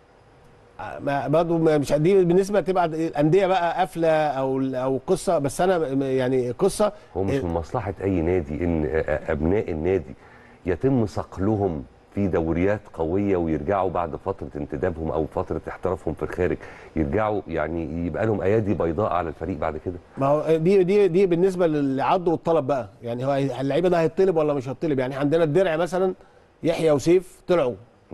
آه، ما- برضه ما- مش دي بالنسبه تبقى الانديه بقى قافله او او قصه بس انا م- يعني قصه
هو مش من مصلحه اي نادي ان ابناء النادي يتم صقلهم في دوريات قويه ويرجعوا بعد فتره انتدابهم او فتره احترافهم في الخارج يرجعوا يعني يبقى لهم ايادي بيضاء على الفريق بعد كده
ما هو دي دي دي بالنسبه للعرض والطلب بقى يعني هو اللعيبه ده هيطلب ولا مش هيطلب يعني عندنا الدرع مثلا يحيى وسيف طلعوا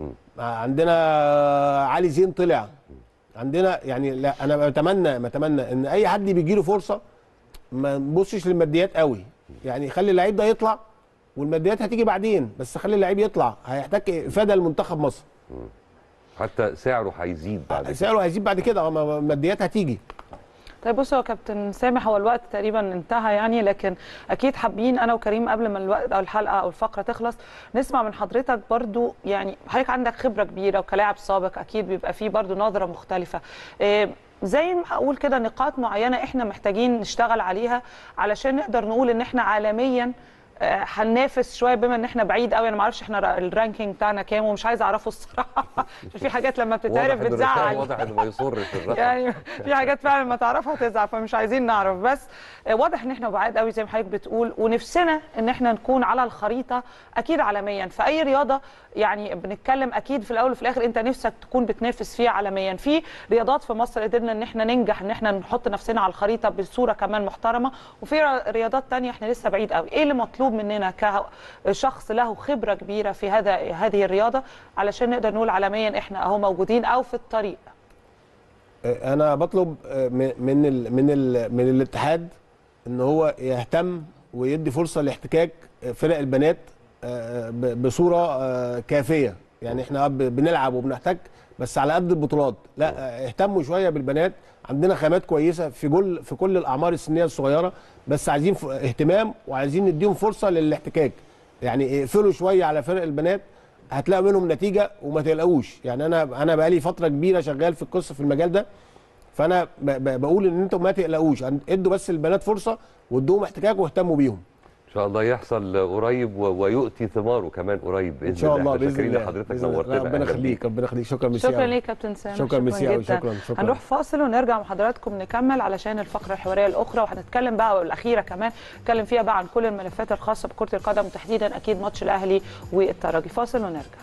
عندنا علي زين طلع عندنا يعني لا انا بتمنى بتمنى ان اي حد بيجي له فرصه ما نبصش للماديات قوي يعني خلي اللعيب ده يطلع والماديات هتيجي بعدين بس خلي اللعيب يطلع هيحتاج افاده لمنتخب مصر
حتى سعره هيزيد بعد كده
سعره هيزيد بعد كده اه ما- ما- الماديات هتيجي
طيب بصوا يا كابتن سامح هو الوقت تقريبا انتهى يعني لكن اكيد حابين انا وكريم قبل ما الوقت او الحلقه او الفقره تخلص نسمع من حضرتك برضو يعني حضرتك عندك خبره كبيره وكلاعب سابق اكيد بيبقى فيه برضو نظره مختلفه إيه زي ما اقول كده نقاط معينه احنا محتاجين نشتغل عليها علشان نقدر نقول ان احنا عالميا آه، هننافس شويه بما ان احنا بعيد قوي انا ما اعرفش احنا الرانكينج بتاعنا كام ومش عايزه اعرفه الصراحه عشان في حاجات لما بتتعرف
واضح إنه
بتزعل
واضح انه ما يصرش الرقم
يعني في حاجات فعلا ما تعرفها تزعل فمش عايزين نعرف بس آه، واضح ان احنا بعاد قوي زي ما حضرتك بتقول ونفسنا ان احنا نكون على الخريطه اكيد عالميا في اي رياضه يعني بنتكلم اكيد في الاول وفي الاخر انت نفسك تكون بتنافس فيها عالميا في رياضات في مصر قدرنا ان احنا ننجح ان احنا نحط نفسنا على الخريطه بصوره كمان محترمه وفي ر- رياضات تانية احنا لسه بعيد قوي ايه اللي مطلوب مننا كشخص له خبره كبيره في هذا هذه الرياضه علشان نقدر نقول عالميا احنا اهو موجودين او في الطريق
انا بطلب آه، م- من ال من ال من الاتحاد ان هو يهتم ويدي فرصه لاحتكاك فرق البنات آه، ب- بصوره آه، كافيه يعني احنا ب- بنلعب وبنحتك بس على قد البطولات لا آه، اهتموا شويه بالبنات عندنا خامات كويسه في كل في كل الاعمار السنيه الصغيره بس عايزين ف- اهتمام وعايزين نديهم فرصه للاحتكاك يعني اقفلوا شويه على فرق البنات هتلاقوا منهم نتيجه وما تقلقوش يعني انا انا بقالي فتره كبيره شغال في القصه في المجال ده فانا ب- ب- بقول ان انتم ما تقلقوش ادوا بس البنات فرصه وادوهم احتكاك واهتموا بيهم
ان شاء الله يحصل قريب و- ويؤتي ثماره كمان قريب باذن
ان شاء الله
إحنا
باذن
شاكرين
الله
لحضرتك
بإذن الله.
نورتنا
ربنا
أهلاً
يخليك
بيك.
ربنا يخليك شكرا ميرسي
شكرا
أوي.
ليك كابتن سامح
شكرا ميرسي أوي،
جدا.
شكرا شكرا
هنروح فاصل ونرجع مع حضراتكم نكمل علشان الفقره الحواريه الاخرى وهنتكلم بقى الاخيره كمان نتكلم فيها بقى عن كل الملفات الخاصه بكره القدم وتحديدا اكيد ماتش الاهلي والترجي فاصل ونرجع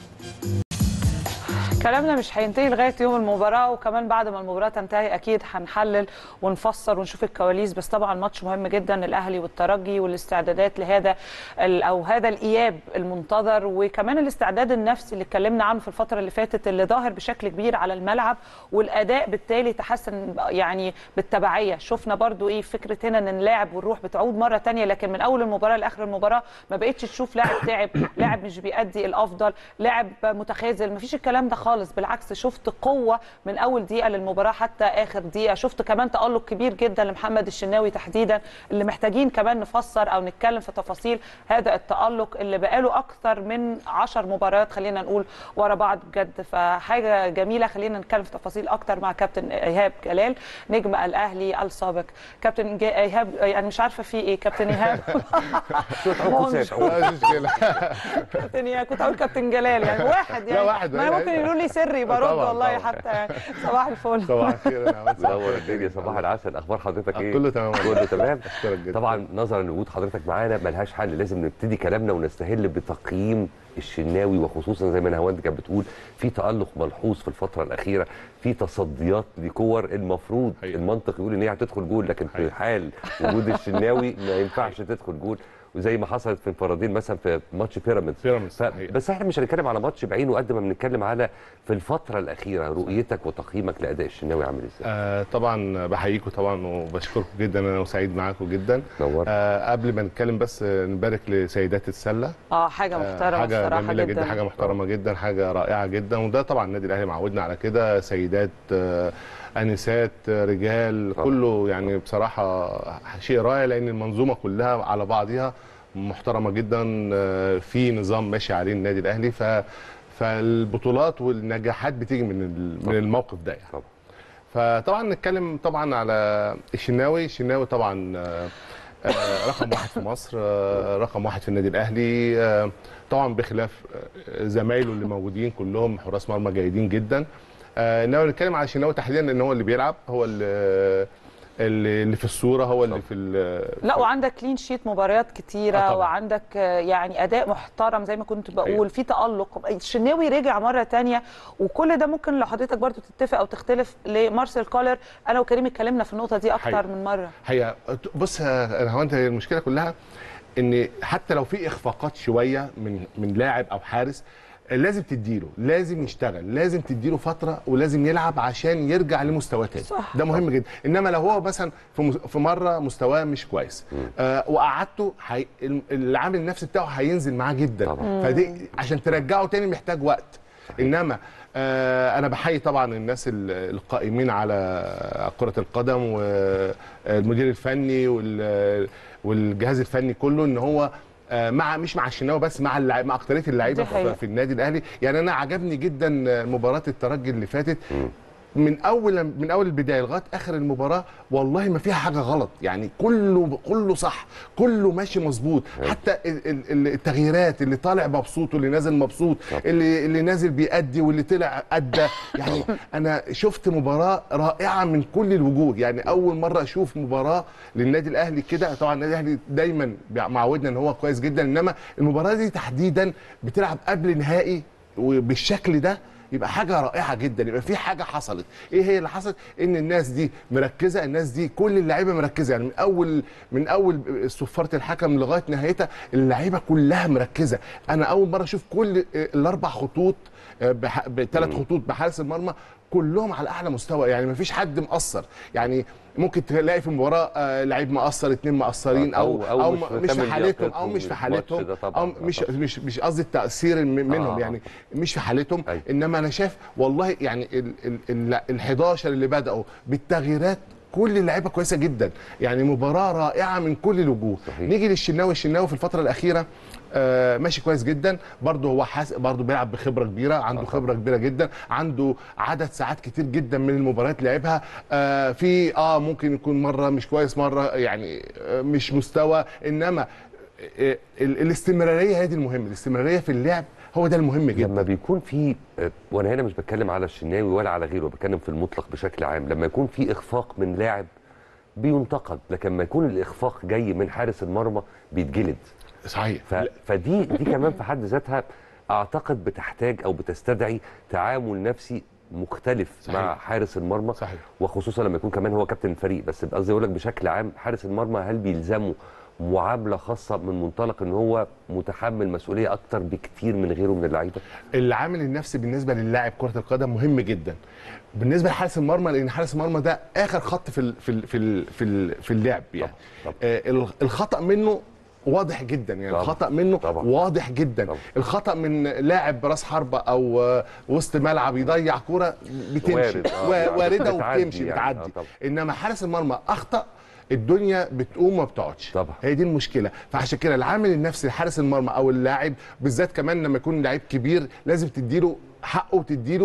كلامنا مش هينتهي لغايه يوم المباراه وكمان بعد ما المباراه تنتهي اكيد هنحلل ونفسر ونشوف الكواليس بس طبعا ماتش مهم جدا الاهلي والترجي والاستعدادات لهذا ال- او هذا الاياب المنتظر وكمان الاستعداد النفسي اللي اتكلمنا عنه في الفتره اللي فاتت اللي ظاهر بشكل كبير على الملعب والاداء بالتالي تحسن يعني بالتبعيه شفنا برضو ايه فكره هنا ان اللاعب والروح بتعود مره تانية لكن من اول المباراه لاخر المباراه ما بقتش تشوف لاعب تعب لاعب مش بيأدي الافضل لاعب متخاذل مفيش الكلام ده خالص بالعكس شفت قوه من اول دقيقه للمباراه حتى اخر دقيقه شفت كمان تالق كبير جدا لمحمد الشناوي تحديدا اللي محتاجين كمان نفسر او نتكلم في تفاصيل هذا التالق اللي بقاله اكثر من 10 مباريات خلينا نقول ورا بعض بجد فحاجه جميله خلينا نتكلم في تفاصيل اكتر مع كابتن ايهاب جلال نجم الاهلي السابق كابتن جا- ايهاب يعني مش عارفه في ايه كابتن ايهاب
شوية عكوسات
لا مش مشكله
كابتن ايهاب كنت اقول كابتن جلال يعني واحد يعني
لا، واحد،
ما
أيوة،
ممكن
أيوة.
يقولوا لي سري برد
طبعاً،
والله
طبعاً.
حتى يعني صباح الفل
صباح الخير يا عماد صباح
منور
الخير.
الدنيا صباح العسل اخبار حضرتك ايه
كله تمام والله.
كله تمام
اشكرك جدا
طبعا نظرا لوجود حضرتك معانا ملهاش حل لازم نبتدي كلامنا ونستهل بتقييم الشناوي وخصوصا زي ما نهاوند كانت بتقول في تالق ملحوظ في الفتره الاخيره في تصديات لكور المفروض
حقيقة.
المنطق يقول ان هي هتدخل جول لكن في
حقيقة.
حال وجود الشناوي ما ينفعش تدخل جول وزي ما حصلت في انفرادين مثلا في ماتش بيراميدز
بيراميدز،
ف...
حقيقة.
بس احنا مش هنتكلم على ماتش بعينه قد ما بنتكلم على في الفتره الاخيره رؤيتك وتقييمك لاداء الشناوي عامل ازاي
آه طبعا بحييكم طبعا وبشكركم جدا انا وسعيد معاكم جدا
نورت
آه قبل ما نتكلم بس آه، نبارك لسيدات السله
اه حاجه
آه،
محترمه
حاجه
بصراحه
جميله جدا. حاجه محترمه جدا حاجه رائعه جدا وده طبعا النادي الاهلي معودنا على كده سيدات آه، انسات آه، رجال
طبعا.
كله يعني بصراحه شيء رائع لان المنظومه كلها على بعضها محترمه جدا آه، في نظام ماشي عليه النادي الاهلي ف فالبطولات والنجاحات بتيجي من ال- من الموقف ده يعني.
طبعا.
فطبعا نتكلم طبعا على الشناوي الشناوي طبعا آه، آه، رقم واحد في مصر آه، رقم واحد في النادي الاهلي آه، طبعا بخلاف آه، زمايله اللي موجودين كلهم حراس مرمى جيدين جدا آه، انما نتكلم على الشناوي تحديدا لان هو اللي بيلعب هو اللي اللي اللي في الصوره هو اللي في ال-
لا وعندك كلين شيت مباريات كتيره
آه طبعاً.
وعندك آه، يعني اداء محترم زي ما كنت بقول في تالق الشناوي رجع مره تانية وكل ده ممكن لو حضرتك برضو تتفق او تختلف لمارسيل كولر انا وكريم اتكلمنا في النقطه دي اكتر
حقيقي.
من مره
هي بص يا- هو انت هي المشكله كلها ان حتى لو في اخفاقات شويه من من لاعب او حارس لازم تديله لازم يشتغل لازم تديله فتره ولازم يلعب عشان يرجع لمستواه تاني
صح.
ده مهم جدا انما لو هو مثلا في مس- في مره مستواه مش كويس آه وقعدته حي... العامل النفسي بتاعه هينزل معاه جدا
طبعا.
فدي عشان ترجعه تاني محتاج وقت انما آه انا بحيي طبعا الناس ال- القائمين على كره القدم والمدير الفني وال- والجهاز الفني كله ان هو آه، مع مش مع الشناوي بس مع اللعيبه مع اكتريه اللعيبه
دي حقيقة.
في, في النادي الاهلي يعني انا عجبني جدا مباراه الترجي اللي فاتت من اول من اول البدايه لغايه اخر المباراه والله ما فيها حاجه غلط يعني كله كله صح كله ماشي مظبوط حتى ال- ال- ال- التغييرات اللي طالع مبسوط واللي نازل مبسوط اللي اللي نازل بيأدي واللي طلع أدى يعني انا شفت مباراه رائعه من كل الوجوه يعني اول مره اشوف مباراه للنادي الاهلي كده طبعا النادي الاهلي دايما معودنا ان هو كويس جدا انما المباراه دي تحديدا بتلعب قبل نهائي وبالشكل ده يبقى حاجه رائعه جدا يبقى في حاجه حصلت ايه هي اللي حصلت ان الناس دي مركزه الناس دي كل اللعيبه مركزه يعني من اول من اول صفاره الحكم لغايه نهايتها اللعيبه كلها مركزه انا اول مره اشوف كل الاربع خطوط بثلاث خطوط بحارس المرمى كلهم على اعلى مستوى يعني ما فيش حد مقصر يعني ممكن تلاقي في المباراه آه، لعيب مقصر اتنين مقصرين او
أو-
او,
أو
أو
مش
مش في
مهتم
حالتهم او
بلياقتهم
مش في
الماتش
حالتهم
ده طبعاً.
او مش
طبعاً.
مش مش قصدي التاثير من- منهم
آه.
يعني مش في حالتهم
أيوة.
انما انا شايف والله يعني ال ال ال ال 11 اللي بداوا بالتغييرات كل اللعيبه كويسه جدا يعني مباراه رائعه من كل الوجوه
صحيح.
نيجي للشناوي الشناوي في الفتره الاخيره آه ماشي كويس جدا برضه هو حاس برضه بيلعب بخبره كبيره عنده
آه.
خبره كبيره جدا عنده عدد ساعات كتير جدا من المباريات لعبها آه في اه ممكن يكون مره مش كويس مره يعني آه مش مستوى انما آه ال- الاستمراريه هي دي المهمه الاستمراريه في اللعب هو ده المهم جدا
لما بيكون في آه، وانا هنا مش بتكلم على الشناوي ولا على غيره بتكلم في المطلق بشكل عام لما يكون في اخفاق من لاعب بينتقد لكن لما يكون الاخفاق جاي من حارس المرمى بيتجلد
صحيح
ف... فدي دي كمان في حد ذاتها اعتقد بتحتاج او بتستدعي تعامل نفسي مختلف
صحيح.
مع حارس المرمى
صحيح.
وخصوصا لما يكون كمان هو كابتن الفريق بس قصدي اقول لك بشكل عام حارس المرمى هل بيلزمه معامله خاصه من منطلق ان هو متحمل مسؤوليه اكتر بكتير من غيره من اللعيبه
العامل النفسي بالنسبه للاعب كره القدم مهم جدا بالنسبه لحارس المرمى لان حارس المرمى ده اخر خط في ال في ال في ال في, ال في اللعب يعني
طبعاً.
آه ال- الخطا منه واضح جدا يعني
طبعاً.
الخطا منه
طبعاً.
واضح جدا
طبعاً.
الخطا من لاعب براس حربه او آه، وسط ملعب يضيع كوره بتمشي
وارد، آه،
و-
يعني
وارده
بتعدي
وبتمشي
يعني،
بتعدي
آه، طبعاً.
انما حارس المرمى اخطا الدنيا بتقوم ما بتقعدش
طبعا.
هي دي المشكله فعشان كده العامل النفسي لحارس المرمى او اللاعب بالذات كمان لما يكون لعيب كبير لازم تديله حقه وتديله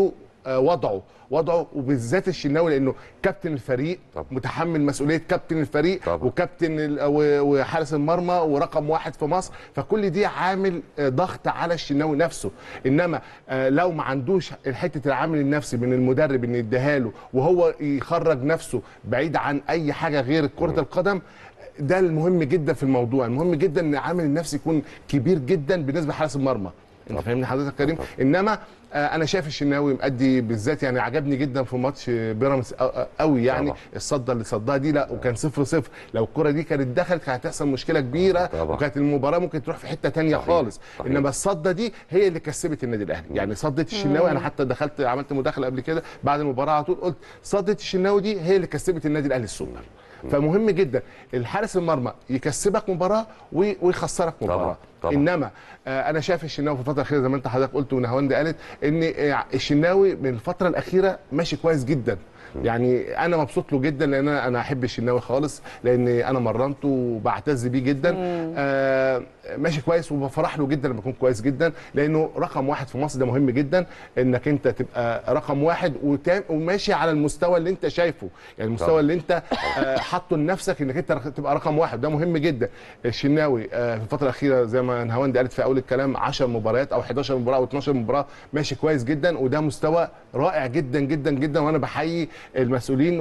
آه، وضعه وضعه وبالذات الشناوي لانه كابتن الفريق
طبعا.
متحمل مسؤوليه كابتن الفريق
طبعا.
وكابتن ال- و- وحارس المرمى ورقم واحد في مصر فكل دي عامل آه، ضغط على الشناوي نفسه انما آه، لو ما عندوش حته العامل النفسي من المدرب ان يديها له وهو يخرج نفسه بعيد عن اي حاجه غير كره القدم ده المهم جدا في الموضوع المهم جدا ان العامل النفسي يكون كبير جدا بالنسبه لحارس المرمى انت فاهمني حضرتك يا كريم انما آه، انا شايف الشناوي مأدي بالذات يعني عجبني جدا في ماتش بيراميدز أو- أو- قوي يعني
طبعا.
الصده اللي صدها دي لا وكان صفر صفر لو الكره دي كانت دخلت كانت هتحصل مشكله كبيره
طبعا.
وكانت المباراه ممكن تروح في حته تانية
صحيح.
خالص
صحيح.
انما الصده دي هي اللي كسبت النادي الاهلي يعني صده الشناوي انا حتى دخلت عملت مداخله قبل كده بعد المباراه على طول قلت صده الشناوي دي هي اللي كسبت النادي الاهلي السوبر فمهم جدا الحارس المرمى يكسبك مباراه وي- ويخسرك مباراه
طبعا. طبعا.
انما آه، انا شايف الشناوي في الفتره الاخيره زي ما انت حضرتك قلت ونهاوند قالت ان آه، الشناوي من الفتره الاخيره ماشي كويس جدا يعني انا مبسوط له جدا لان انا انا احب الشناوي خالص لان انا مرنته وبعتز بيه جدا آه ماشي كويس وبفرح له جدا لما يكون كويس جدا لانه رقم واحد في مصر ده مهم جدا انك انت تبقى رقم واحد وتا- وماشي على المستوى اللي انت شايفه يعني المستوى
طبعا.
اللي انت آه، حاطه لنفسك انك انت رق- تبقى رقم واحد ده مهم جدا الشناوي آه، في الفتره الاخيره زي ما نهاوند قالت في اول الكلام 10 مباريات او 11 مباراه او 12 مباراه ماشي كويس جدا وده مستوى رائع جدا جدا جدا وانا بحيي المسؤولين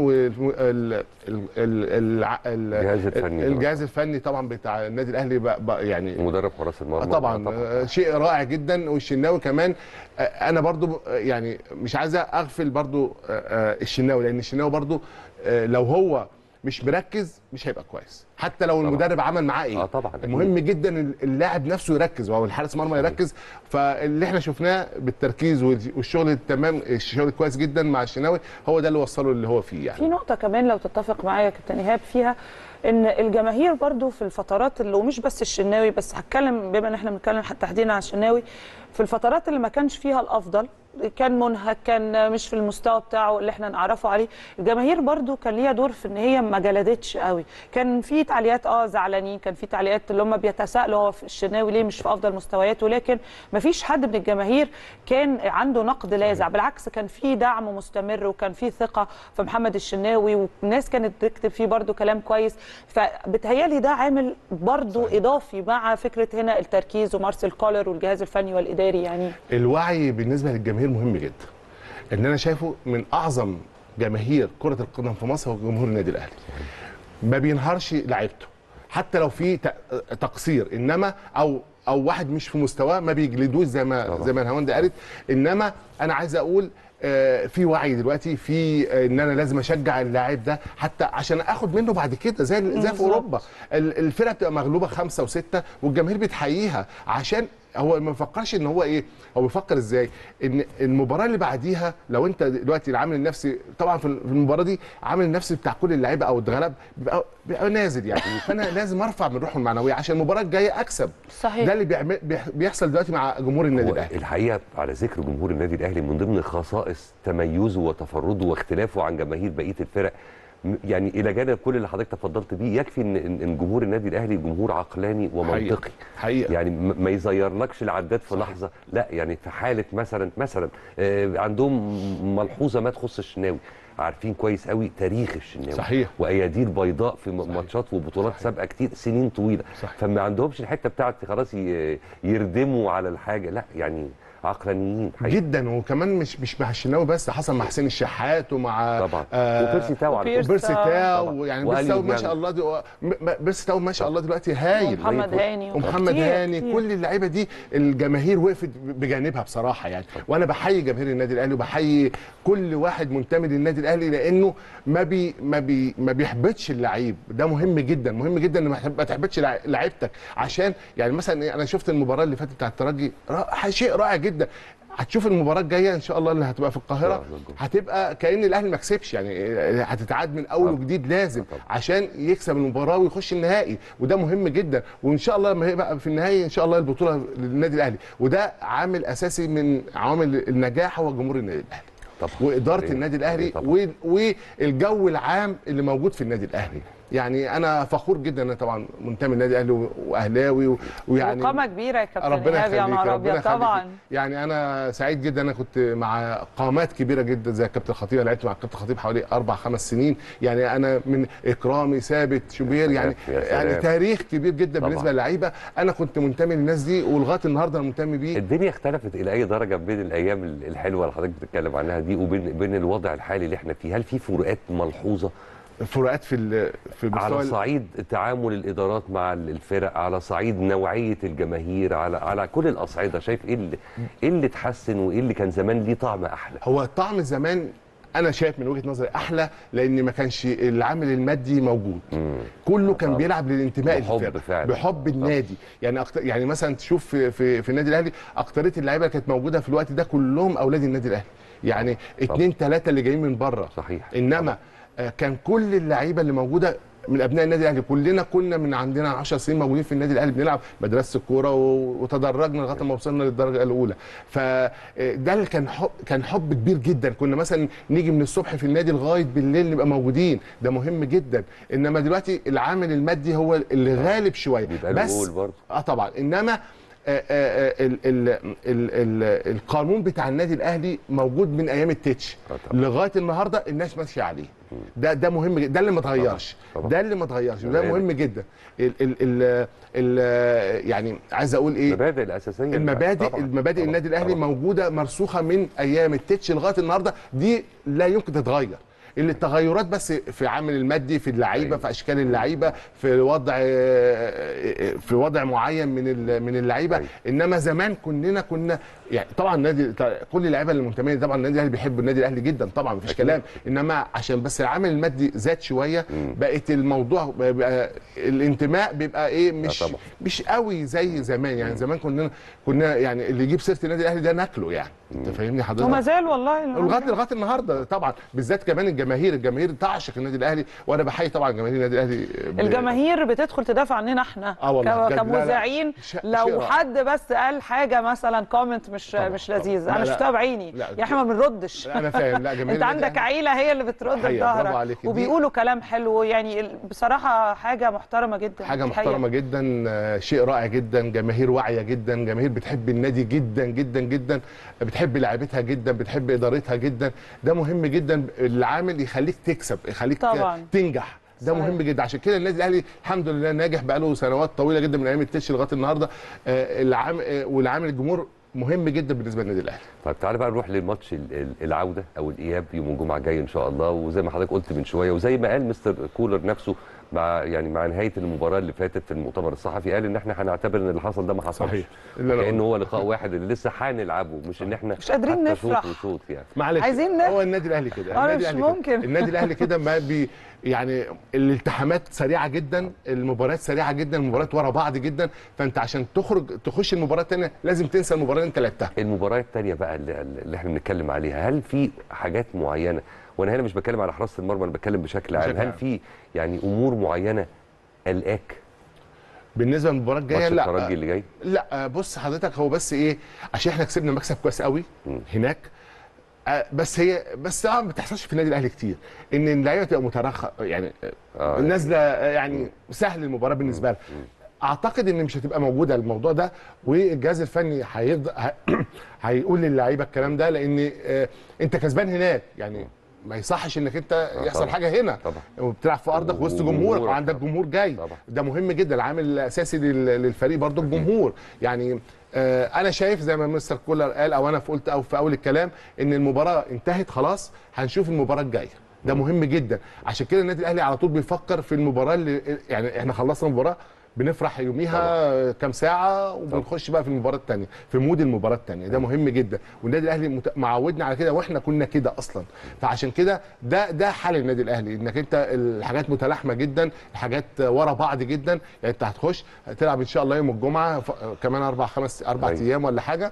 الجهاز الفني
الجهاز الفني طبعا بتاع النادي الاهلي بقى بقى يعني
مدرب حراس
آه
المرمى
طبعا آه، شيء رائع جدا والشناوي كمان آه، انا برضو آه، يعني مش عايز اغفل برضو آه، آه، الشناوي لان الشناوي برضو آه، لو هو مش مركز مش هيبقى كويس حتى لو
طبعا.
المدرب عمل معاه ايه
اه طبعا أكيد.
المهم جدا اللاعب نفسه يركز وهو الحارس مرمى يركز فاللي احنا شفناه بالتركيز والشغل التمام الشغل كويس جدا مع الشناوي هو ده اللي وصله اللي هو فيه يعني
في نقطة كمان لو تتفق معايا يا كابتن إيهاب فيها إن الجماهير برضو في الفترات اللي ومش بس الشناوي بس هتكلم بما إن إحنا بنتكلم تحديدا عن الشناوي في الفترات اللي ما كانش فيها الأفضل كان منهك كان مش في المستوى بتاعه اللي احنا نعرفه عليه الجماهير برضو كان ليها دور في ان هي ما جلدتش قوي كان في تعليقات اه زعلانين كان في تعليقات اللي هم بيتساءلوا هو في الشناوي ليه مش في افضل مستوياته لكن ما فيش حد من الجماهير كان عنده نقد لاذع بالعكس كان في دعم مستمر وكان في ثقه في محمد الشناوي والناس كانت تكتب فيه برضو كلام كويس فبتهيالي ده عامل برضو اضافي مع فكره هنا التركيز ومارسيل كولر والجهاز الفني والاداري يعني
الوعي بالنسبه للجماهير مهم جدا ان انا شايفه من اعظم جماهير كره القدم في مصر هو جمهور النادي الاهلي ما بينهارش لعيبته حتى لو في ت- تقصير انما او او واحد مش في مستواه ما بيجلدوش زي ما
طبعا.
زي ما الهوند قالت انما انا عايز اقول آه، في وعي دلوقتي في آه، ان انا لازم اشجع اللاعب ده حتى عشان اخد منه بعد كده زي زي في
بالظبط.
اوروبا ال- الفرقه بتبقى مغلوبه خمسه وسته والجماهير بتحييها عشان هو ما بيفكرش ان هو ايه هو بيفكر ازاي ان المباراه اللي بعديها لو انت دلوقتي العامل النفسي طبعا في المباراه دي عامل النفسي بتاع كل اللعيبه او اتغلب بيبقى, بيبقى نازل يعني فانا لازم ارفع من روحه المعنويه عشان المباراه الجايه اكسب
صحيح
ده اللي بيعمل بيح- بيحصل دلوقتي مع جمهور النادي
هو
الاهلي
الحقيقه على ذكر جمهور النادي الاهلي من ضمن خصائص تميزه وتفرده واختلافه عن جماهير بقيه الفرق م- يعني الى جانب كل اللي حضرتك تفضلت بيه يكفي ان ان إن جمهور النادي الاهلي جمهور عقلاني ومنطقي
حقيقه
يعني م- ما يزيرلكش العداد في لحظه لا يعني في حاله مثلا مثلا آه، عندهم ملحوظه ما تخص الشناوي عارفين كويس قوي تاريخ الشناوي
صحيح.
واياديل بيضاء في م-
صحيح.
ماتشات وبطولات
صحيح.
سابقه كتير سنين طويله
صحيح.
فما عندهمش الحته بتاعت خلاص ي- يردموا على الحاجه لا يعني عقلانيين حقيقي
جدا وكمان مش مش مع الشناوي بس ده حصل مع حسين الشحات ومع
طبعا
آه
وبيرسي تاو على
وبيرسي
فكرة.
وبيرسي
طبعا.
تاو يعني بيرسي
وأليو
تاو ما
ديانج.
شاء الله دي م- م- بيرسي تاو ما شاء الله دلوقتي هايل
ومحمد هاني
ومحمد
كتير-
هاني
كتير.
كل اللعيبه دي الجماهير وقفت بجانبها بصراحه يعني وانا بحيي جماهير النادي الاهلي وبحيي كل واحد منتمي للنادي الاهلي لانه ما بي ما بي ما بيحبطش اللعيب ده مهم جدا مهم جدا ان ما تحب- ما تحبطش لع- لعيبتك عشان يعني مثلا إيه، انا شفت المباراه اللي فاتت بتاع الترجي را- شيء رائع جدا هتشوف المباراه الجايه ان شاء الله اللي هتبقى في القاهره
الله الجمهور.
هتبقى كان الاهلي ما كسبش يعني هتتعاد من اول
طبعا.
وجديد لازم
طبعا.
عشان يكسب المباراه ويخش النهائي وده مهم جدا وان شاء الله لما يبقى في النهائي ان شاء الله البطوله للنادي الاهلي وده عامل اساسي من عوامل النجاح هو جمهور النادي الاهلي
طبعا
واداره
طبعا.
النادي الاهلي
طبعا.
و- والجو العام اللي موجود في النادي الاهلي يعني انا فخور جدا انا طبعا منتمي للنادي الاهلي واهلاوي و- ويعني
وقامه كبيره يا كابتن
ربنا
ايهاب يا
يخليك
نهار
ربنا
ابيض
يخليك.
طبعا
يعني انا سعيد جدا انا كنت مع قامات كبيره جدا زي الكابتن خطيب أنا لعبت مع الكابتن خطيب حوالي اربع خمس سنين يعني انا من اكرامي ثابت شوبير يعني
يا سلام.
يعني تاريخ كبير جدا
طبعا.
بالنسبه للعيبه انا كنت منتمي للناس دي ولغايه النهارده انا منتمي بيه
الدنيا اختلفت الى اي درجه بين الايام الحلوه اللي حضرتك بتتكلم عنها دي وبين بين الوضع الحالي اللي احنا فيه هل في فروقات ملحوظه
فروقات في ال- في
على
مستوى
صعيد تعامل الادارات مع الفرق على صعيد نوعيه الجماهير على على كل الاصعده شايف ايه اللي ايه اللي اتحسن وايه اللي كان زمان ليه طعم احلى
هو طعم زمان انا شايف من وجهه نظري احلى لان ما كانش العامل المادي موجود كله كان
طبعا.
بيلعب للانتماء
بحب
للفرقة،
فعلا.
بحب النادي يعني أكتر يعني مثلا تشوف في في, في النادي الاهلي اكتريه اللعيبه اللي كانت موجوده في الوقت ده كلهم اولاد النادي الاهلي يعني اتنين ثلاثه اللي جايين من بره
صحيح.
انما آه، كان كل اللعيبه اللي موجوده من ابناء النادي الاهلي كلنا كنا من عندنا 10 سنين موجودين في النادي الاهلي بنلعب مدرسه الكوره و- وتدرجنا لغايه ما وصلنا للدرجه الاولى فده اللي كان حب كان حب كبير جدا كنا مثلا نيجي من الصبح في النادي لغايه بالليل نبقى موجودين ده مهم جدا انما دلوقتي العامل المادي هو اللي غالب شويه
بيبقى له
بس
قول برضه.
اه طبعا انما آه، آه، آه، ال ال ال ال القانون بتاع النادي الاهلي موجود من ايام التتش
آه طبعا.
لغايه النهارده الناس ماشيه عليه ده ده مهم جدا ده اللي ما اتغيرش
طبعا.
ده اللي ما اتغيرش وده
تمام.
مهم جدا ال ال ال ال يعني عايز اقول ايه
المبادئ الاساسيه
المبادئ
طبعاً.
المبادئ
طبعاً.
النادي الاهلي
طبعاً.
موجوده مرسوخه من ايام التتش لغايه النهارده دي لا يمكن تتغير اللي التغيرات بس في عامل المادي في اللعيبه
أيوة.
في اشكال اللعيبه في وضع في وضع معين من ال- من اللعيبه
أيوة.
انما زمان كلنا كنا يعني طبعا النادي كل اللعيبه اللي منتمين طبعا النادي الاهلي بيحب النادي الاهلي جدا طبعا مفيش
أكيد.
كلام انما عشان بس العامل المادي زاد شويه بقت الموضوع بقى الانتماء بيبقى ايه مش
طبعا.
مش قوي زي زمان يعني زمان كنا كنا يعني اللي يجيب سيره النادي الاهلي ده ناكله يعني انت فاهمني حضرتك
وما زال والله
لغايه لغايه النهارده طبعا بالذات كمان الجماهير الجماهير تعشق النادي الاهلي وانا بحيي طبعا جماهير النادي الاهلي ب-
الجماهير بتدخل تدافع عننا احنا
آه والله
ك-
بجد. لا، لا.
كمذيعين
شيء- شيء
لو
رائع.
حد بس قال حاجه مثلا كومنت مش
طبعاً،
مش
طبعاً.
لذيذ
لا،
انا
لا.
شفتها بعيني
لا،
يا احنا ما بنردش
لا، أنا فاهم. لا، جماهير
انت
النادي
عندك
الأهلي-
عيله هي اللي بترد
حقيقة، برافو
بظهرك
عليك. دي-
وبيقولوا كلام حلو يعني ال- بصراحه حاجه محترمه جدا
حاجه
الحقيقة.
محترمه جدا آه، شيء رائع جدا جماهير واعيه جدا جماهير بتحب النادي جدا جدا جدا بتحب لعيبتها جدا بتحب ادارتها جدا ده مهم جدا العامل يخليك تكسب يخليك
طبعاً.
تنجح ده
صحيح.
مهم جدا عشان كده النادي الاهلي الحمد لله ناجح بقاله سنوات طويله جدا من ايام التتش لغايه النهارده آه، العام آه، والعامل الجمهور مهم جدا بالنسبه للنادي الاهلي
طيب تعالى بقى نروح للماتش ال- ال- العوده او الاياب يوم الجمعه الجاي ان شاء الله وزي ما حضرتك قلت من شويه وزي ما قال مستر كولر نفسه مع يعني مع نهايه المباراه اللي فاتت في المؤتمر الصحفي قال ان احنا هنعتبر ان اللي حصل ده ما حصلش
صحيح. اللي أنا
كانه
قلته.
هو لقاء واحد اللي لسه هنلعبه مش ان احنا
مش قادرين
حتى شوط
نفرح.
وشوط يعني
معلش
عايزين نفرح.
هو النادي الاهلي كده
أنا
النادي
مش
الأهلي كده.
ممكن.
النادي الاهلي كده ما بي يعني الالتحامات سريعه جدا المباريات سريعه جدا المباريات ورا بعض جدا فانت عشان تخرج تخش المباراه الثانيه لازم تنسى المباراه اللي انت لعبتها
المباراه الثانيه بقى اللي, اللي احنا بنتكلم عليها هل في حاجات معينه وانا هنا مش بتكلم على حراسه المرمى انا بتكلم بشكل عام
بشكل
هل
عام.
في يعني امور معينه قلقاك
بالنسبه للمباراه الجايه
ماتش
لا
الترجي اللي جاي
لا بص حضرتك هو بس ايه عشان احنا كسبنا مكسب كويس قوي هناك آه، بس هي بس طبعا ما بتحصلش في النادي الاهلي كتير ان اللعيبه تبقى مترخى يعني
آه.
آه نازله آه، يعني سهل المباراه بالنسبه لها اعتقد ان مش هتبقى موجوده الموضوع ده والجهاز الفني هيفضل ه- هيقول للعيبه الكلام ده لان آه، انت كسبان هناك يعني ما يصحش انك انت يحصل
طبعا.
حاجه هنا
طبعا.
وبتلعب في ارضك وسط
وجمهورك
جمهورك وعندك
طبعا.
جمهور جاي
طبعا.
ده مهم جدا العامل الاساسي لل- للفريق برضو الجمهور يعني آه، انا شايف زي ما مستر كولر قال او انا قلت او في اول الكلام ان المباراه انتهت خلاص هنشوف المباراه الجايه ده مهم جدا عشان كده النادي الاهلي على طول بيفكر في المباراه اللي يعني احنا خلصنا المباراه بنفرح يوميها كام ساعه وبنخش بقى في المباراه الثانيه في مود المباراه الثانيه ده مهم جدا والنادي الاهلي مت- معودنا على كده واحنا كنا كده اصلا فعشان كده ده ده حال النادي الاهلي انك انت الحاجات متلاحمه جدا الحاجات ورا بعض جدا يعني انت هتخش هتلعب ان شاء الله يوم الجمعه ف- كمان اربع خمس اربع
أيوة.
ايام ولا حاجه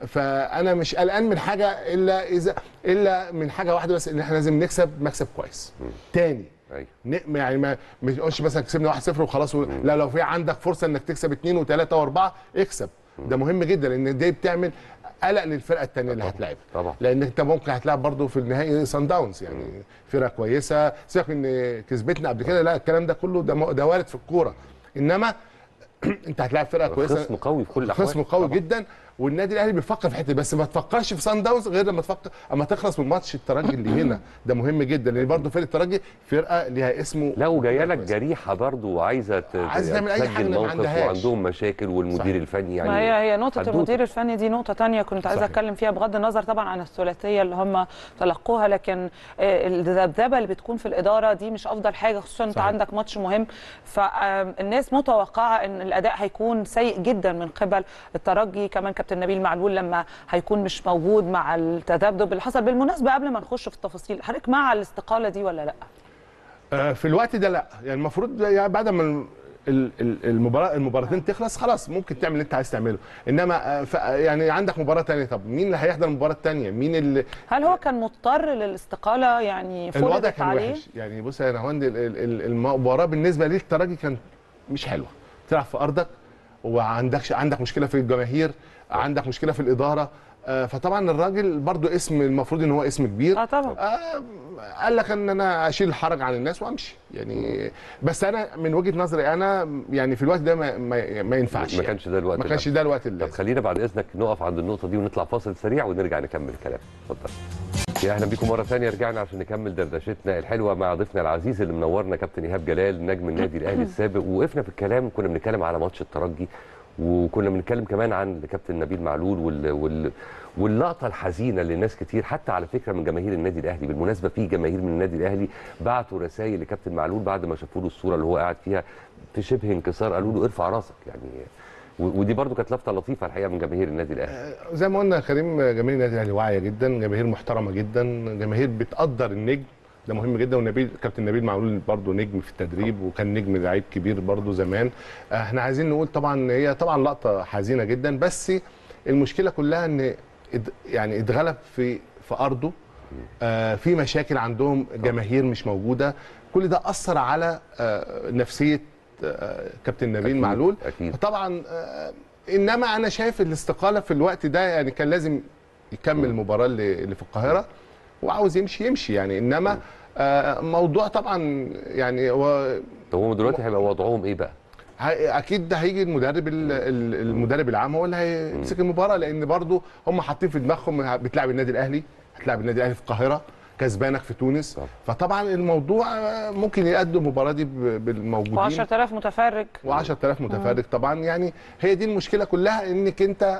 فانا مش قلقان من حاجه الا اذا الا من حاجه واحده بس ان احنا لازم نكسب مكسب كويس تاني
ايوه
ن- يعني ما ما تقولش مثلا كسبنا 1-0 وخلاص و... لا لو في عندك فرصه انك تكسب اثنين وثلاثه واربعه اكسب ده مهم جدا لان دي بتعمل قلق للفرقه الثانيه اللي
طبعاً.
هتلاعبها
طبعا
لان انت ممكن هتلاعب برضه في النهائي سان داونز يعني فرقه كويسه سيبك ان كسبتنا قبل كده لا الكلام ده كله ده م- ده وارد في الكوره انما انت هتلاعب فرقه كويسه
خصم قوي في كل الاحوال
خصم قوي
طبعاً.
جدا والنادي الاهلي بيفكر في حته بس ما تفكرش في سان داونز غير لما تفكر اما تخلص من ماتش الترجي اللي هنا ده مهم جدا لان برضه فرقه الترجي فرقه ليها اسمه
لا وجايه لك
كويس.
جريحه برضو وعايزه ت-
عايزة تعمل أي
تسجل
حاجة ما
موقف
عندهاش.
وعندهم مشاكل والمدير
صحيح.
الفني يعني
ما هي هي نقطة
حدوتة.
المدير الفني دي نقطة تانية كنت عايزة
صحيح.
أتكلم فيها بغض النظر طبعا عن الثلاثية اللي هم تلقوها لكن آه، الذبذبة اللي بتكون في الإدارة دي مش أفضل حاجة خصوصا أنت
صحيح.
عندك ماتش مهم فالناس متوقعة إن الأداء هيكون سيء جدا من قبل الترجي كمان كابتن نبيل معلول لما هيكون مش موجود مع التذبذب اللي حصل بالمناسبة قبل ما نخش في التفاصيل حضرتك مع الاستقالة دي ولا لأ؟
آه، في الوقت ده لا يعني المفروض يعني بعد ما ال- ال- ال- المباراه المباراتين تخلص خلاص ممكن تعمل اللي انت عايز تعمله انما آه، ف- يعني عندك مباراه ثانيه طب مين اللي هيحضر المباراه الثانيه مين اللي
هل هو كان مضطر للاستقالة يعني
الوضع
فرضت
كان
عليه؟
وحش يعني بص يا نهاوند ال- ال- ال- المباراه بالنسبه للترجي كانت مش حلوه تلعب في ارضك وعندكش عندك مشكله في الجماهير عندك مشكله في الاداره آه، فطبعا الراجل برضو اسم المفروض ان هو اسم كبير
اه طبعا
آه، قال لك ان انا اشيل الحرج عن الناس وامشي يعني بس انا من وجهه نظري انا يعني في الوقت ده ما, ما, ما ينفعش
ما
يعني.
كانش ده الوقت
ما كانش
اللي-
ده الوقت
طب
اللي
خلينا بعد اذنك نقف عند النقطه دي ونطلع فاصل سريع ونرجع نكمل الكلام اتفضل يا اهلا بكم مره ثانيه رجعنا عشان نكمل دردشتنا الحلوه مع ضيفنا العزيز اللي منورنا كابتن ايهاب جلال نجم النادي الاهلي السابق ووقفنا في الكلام كنا بنتكلم على ماتش الترجي وكنا بنتكلم كمان عن كابتن نبيل معلول وال... وال... واللقطه الحزينه اللي ناس كتير حتى على فكره من جماهير النادي الاهلي بالمناسبه في جماهير من النادي الاهلي بعتوا رسائل لكابتن معلول بعد ما شافوا له الصوره اللي هو قاعد فيها في شبه انكسار قالوا له ارفع راسك يعني و- ودي برضو كانت لفته لطيفه الحقيقه من جماهير النادي الاهلي
زي ما قلنا يا كريم جماهير النادي الاهلي واعيه جدا جماهير محترمه جدا جماهير بتقدر النجم ده مهم جدا ونبيل كابتن نبيل معلول برضه نجم في التدريب وكان نجم لعيب كبير برضه زمان احنا عايزين نقول طبعا هي طبعا لقطه حزينه جدا بس المشكله كلها ان اد- يعني اتغلب في في ارضه آه في مشاكل عندهم جماهير مش موجوده كل ده اثر على آه نفسيه آه كابتن نبيل
أكيد،
معلول
أكيد.
طبعا آه انما انا شايف الاستقاله في الوقت ده يعني كان لازم يكمل المباراه اللي اللي في القاهره وعاوز يمشي يمشي يعني انما آه موضوع طبعا يعني هو
طب هم دلوقتي هيبقى وضعهم ايه بقى؟
هي- اكيد ده هيجي المدرب ال- ال- المدرب العام هو اللي هيمسك المباراه لان برضو هم حاطين في دماغهم بتلعب النادي الاهلي هتلعب النادي الاهلي في القاهره كسبانك في تونس
طبعا.
فطبعا الموضوع آه، ممكن يقدم المباراه دي ب- بالموجودين
و10000 متفرج
و10000 متفرج طبعا يعني هي دي المشكله كلها انك انت آم،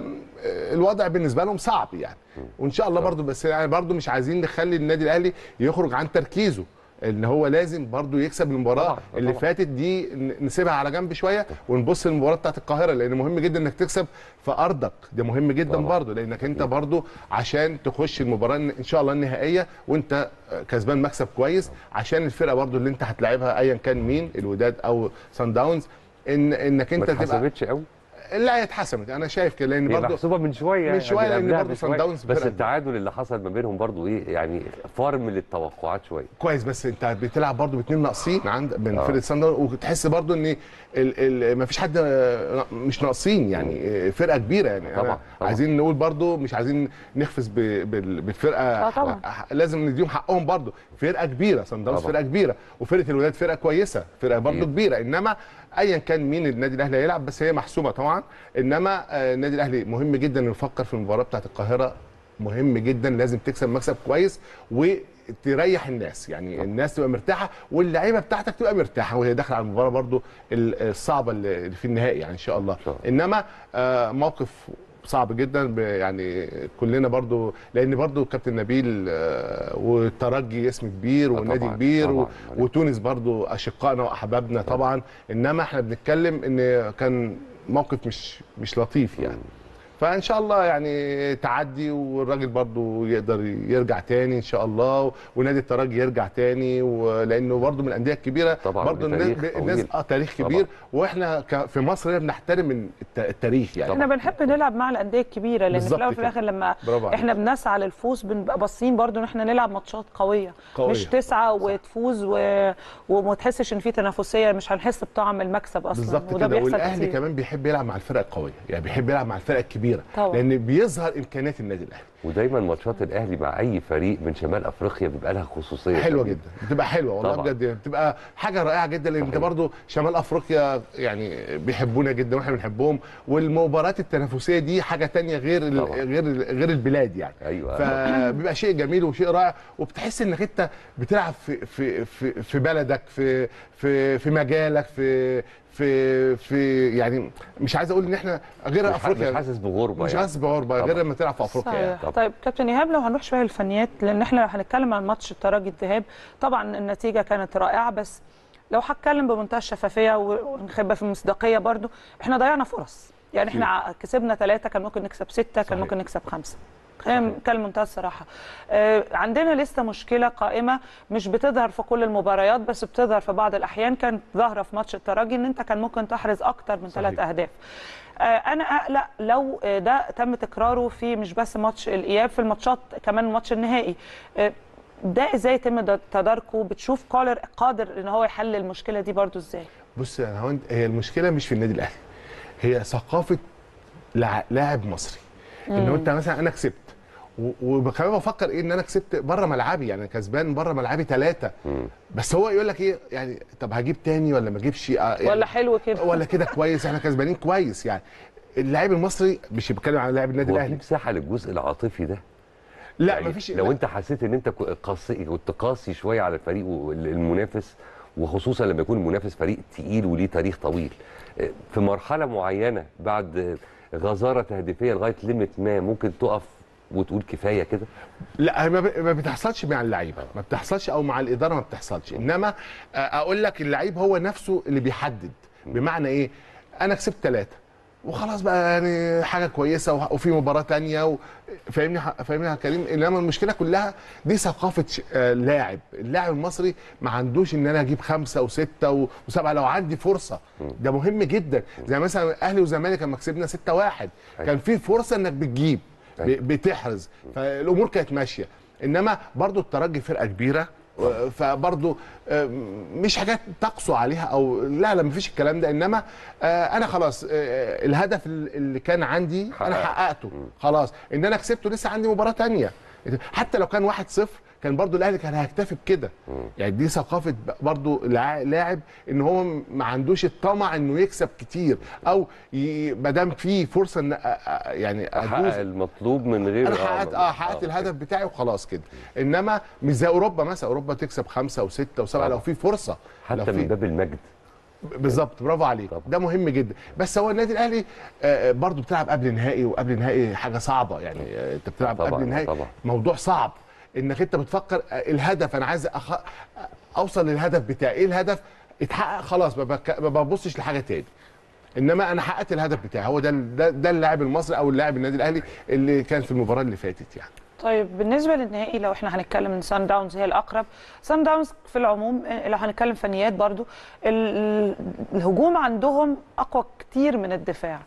آه، الوضع بالنسبه لهم صعب يعني وان شاء الله برضو بس يعني برضو مش عايزين نخلي النادي الاهلي يخرج عن تركيزه ان هو لازم برضو يكسب المباراه
طبعاً،
اللي
طبعاً.
فاتت دي ن- نسيبها على جنب شويه ونبص للمباراه بتاعت القاهره لان مهم جدا انك تكسب في ارضك ده مهم جدا
طبعاً.
برضو لانك انت برضو عشان تخش المباراه ان شاء الله النهائيه وانت كسبان مكسب كويس عشان الفرقه برضو اللي انت هتلاعبها ايا كان مين الوداد او سان داونز ان انك
ما
انت تبقى
اتحسبتش قوي
لا هي اتحسمت انا شايف كده لان
هي
برضو
محسوبه من شويه
من شوية، لأن
قبلها
برضو
بشوية.
صن داونز
بس
فرقة
التعادل اللي حصل ما بينهم برضو ايه يعني فارم للتوقعات شويه
كويس بس انت بتلعب برضو باثنين ناقصين عند من
آه.
فرقه سان داونز وتحس برضو ان ال ال ما فيش حد آه، مش ناقصين يعني آه، فرقه كبيره يعني أنا
طبعاً، طبعاً.
عايزين نقول برضو مش عايزين نخفز ب- بال- بالفرقه
آه، طبعاً.
ح- لازم نديهم حقهم برضو فرقه كبيره سان داونز
طبعاً.
فرقه كبيره وفرقه الوداد فرقه كويسه فرقه برضو
أكيد.
كبيره انما ايا كان مين النادي الاهلي هيلعب بس هي محسومه طبعا انما آه، النادي الاهلي مهم جدا انه يفكر في المباراه بتاعت القاهره مهم جدا لازم تكسب مكسب كويس وتريح الناس يعني الناس تبقى مرتاحه واللعيبه بتاعتك تبقى مرتاحه وهي داخله على المباراه برضو ال- الصعبه اللي في النهائي يعني ان شاء الله
شاء الله.
انما آه، موقف صعب جدا ب- يعني كلنا برضو لان برضو كابتن نبيل آه، والترجي اسم كبير
آه،
والنادي
طبعاً،
كبير و-
طبعاً.
وتونس برضو اشقائنا واحبابنا طبعا انما احنا بنتكلم ان كان موقف مش مش لطيف يعني فان شاء الله يعني تعدي والراجل برضو يقدر يرجع تاني ان شاء الله ونادي الترجي يرجع تاني ولانه برضو من الانديه الكبيره
طبعاً،
برضو الناس,
بتاريخ
الناس
طويل.
اه تاريخ
طبعاً.
كبير واحنا ك- في مصر هنا بنحترم الت- التاريخ يعني
احنا بنحب نلعب مع الانديه الكبيره لان في
بالظبط
الاول وفي
كده.
الاخر لما
برافو عليك.
احنا بنسعى للفوز بنبقى باصين برضو ان احنا نلعب ماتشات قويه,
قوية.
مش تسعى وتفوز و... وما تحسش ان في تنافسيه مش هنحس بطعم المكسب اصلا
بالظبط
وده
كده
بيحصل
والاهلي
كتير.
كمان بيحب يلعب مع الفرق القويه يعني بيحب يلعب مع الفرق الكبيره كبيره
طبعا.
لان بيظهر امكانيات النادي الاهلي
ودايما ماتشات الاهلي مع اي فريق من شمال افريقيا بيبقى لها خصوصيه
حلوه
كبيرة.
جدا بتبقى حلوه والله
طبعاً.
بجد بتبقى حاجه رائعه جدا لان انت
صحيح.
برضو شمال افريقيا يعني بيحبونا جدا واحنا بنحبهم والمباريات التنافسيه دي حاجه تانية غير ال-
طبعاً.
غير ال- غير البلاد يعني
ايوه
فبيبقى شيء جميل وشيء رائع وبتحس انك انت بتلعب في في في, في بلدك في في في مجالك في في في يعني مش عايز اقول ان احنا غير
مش ح-
افريقيا
مش حاسس بغربه
مش
يعني.
حاسس بغربه
طبعاً.
غير لما تلعب في افريقيا يعني.
صحيح
طبعاً.
طيب كابتن ايهاب لو هنروح شويه للفنيات لان احنا لو هنتكلم عن ماتش الترجي الذهاب طبعا النتيجه كانت رائعه بس لو هتكلم بمنتهى الشفافيه ونخبى في المصداقيه برضو احنا ضيعنا فرص يعني احنا كسبنا ثلاثه كان ممكن نكسب سته كان
صحيح.
ممكن نكسب خمسه خلينا نتكلم بمنتهى الصراحه آه، عندنا لسه مشكله قائمه مش بتظهر في كل المباريات بس بتظهر في بعض الاحيان كانت ظاهره في ماتش الترجي ان انت كان ممكن تحرز اكتر من ثلاث
صحيح.
اهداف آه، انا اقلق لو آه، ده تم تكراره في مش بس ماتش الاياب في الماتشات كمان الماتش النهائي آه، ده ازاي يتم ده- تداركه بتشوف كولر قادر ان هو يحل المشكله دي برضو ازاي
بص يا هوند هي المشكله مش في النادي الاهلي هي ثقافه لع- لاعب مصري ان انت مثلا انا كسبت و- وكمان بفكر ايه ان انا كسبت بره ملعبي يعني كسبان بره ملعبي ثلاثه
مم.
بس هو يقول لك ايه يعني طب هجيب تاني ولا ما اجيبش آه، يعني
ولا حلو كده
ولا كده كويس احنا كسبانين كويس يعني اللاعب المصري مش بتكلم عن لاعب النادي
هو في
الاهلي
مساحه للجزء العاطفي ده
لا
يعني
مفيش
لو
لا.
انت حسيت ان انت كو- قاسي كنت قاسي شويه على الفريق وال- المنافس وخصوصا لما يكون المنافس فريق تقيل وليه تاريخ طويل اه، في مرحله معينه بعد اه، غزاره تهديفيه لغايه ليميت ما ممكن تقف وتقول كفايه كده
لا ما ب- ما بتحصلش مع اللعيبه ما بتحصلش او مع الاداره ما بتحصلش انما آه، اقول لك اللعيب هو نفسه اللي بيحدد بمعنى ايه انا كسبت ثلاثه وخلاص بقى يعني حاجه كويسه وه- وفي مباراه تانية و- فاهمني ح- فاهمني يا كريم انما المشكله كلها دي ثقافه ش- آه، لاعب اللاعب المصري ما عندوش ان انا اجيب خمسه وسته و- وسبعه لو عندي فرصه ده مهم جدا زي مثلا اهلي وزمالك لما كسبنا 6 1 كان في فرصه انك بتجيب
أيوة.
ب- بتحرز فالامور كانت ماشيه انما برضو الترجي فرقه كبيره و- فبرضو آه، مش حاجات تقسو عليها او لا لا مفيش الكلام ده انما آه، انا خلاص آه، الهدف اللي كان عندي انا
حققت.
حققته خلاص ان انا كسبته لسه عندي مباراه تانية حتى لو كان 1-0 كان برضو الاهلي كان هيكتفي بكده يعني دي ثقافه ب- برضو لع- لاعب ان هو ما عندوش الطمع انه يكسب كتير او ما دام في فرصه ان أ- أ- يعني
احقق
ادوس
المطلوب من غير
انا حققت اه حققت الهدف بتاعي وخلاص كده انما مش زي اوروبا مثلا اوروبا تكسب خمسه وسته وسبعه لو في فرصه لو
حتى
في
من باب المجد
بالظبط برافو عليك
طبعا.
ده مهم جدا بس هو النادي الاهلي آه، برضو بتلعب قبل نهائي وقبل نهائي حاجه صعبه يعني آه، انت بتلعب
طبعاً،
قبل نهائي
طبعاً.
موضوع صعب انك انت بتفكر آه، الهدف انا عايز أخ... اوصل للهدف بتاعي ايه الهدف اتحقق خلاص ما بك- ما ببصش لحاجه تاني انما انا حققت الهدف بتاعي هو ده ده, ده اللاعب المصري او اللاعب النادي الاهلي اللي كان في المباراه اللي فاتت يعني
طيب بالنسبه للنهائي لو احنا هنتكلم ان سان داونز هي الاقرب سان داونز في العموم آه، لو هنتكلم فنيات برضو ال- ال- الهجوم عندهم اقوى كتير من الدفاع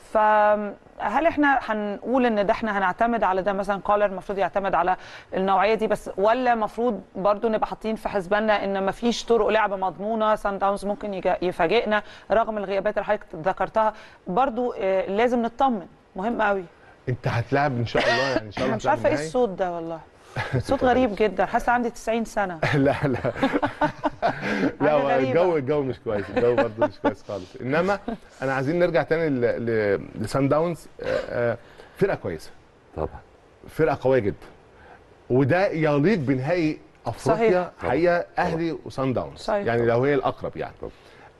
فهل احنا هنقول ان ده احنا هنعتمد على ده مثلا كولر المفروض يعتمد على النوعيه دي بس ولا المفروض برضو نبقى حاطين في حسباننا ان مفيش طرق لعب مضمونه سان داونز ممكن يجا- يفاجئنا رغم الغيابات اللي حضرتك ذكرتها برضو آه، لازم نطمن مهم قوي
انت هتلاعب ان شاء الله يعني ان شاء الله
انا مش
هتلاعب
عارفه ايه
النهائي.
الصوت ده والله صوت غريب جدا حاسه عندي 90 سنه
لا لا لا
حاجة
هو
غريبة.
الجو الجو مش كويس الجو برضه مش كويس خالص انما انا عايزين نرجع تاني ل- ل- لسان داونز آه، آه، فرقه كويسه
طبعا
فرقه قويه جدا وده يليق بنهائي افريقيا
صحيح.
حقيقه اهلي وسان داونز
صحيح.
يعني لو هي الاقرب يعني
طبعا.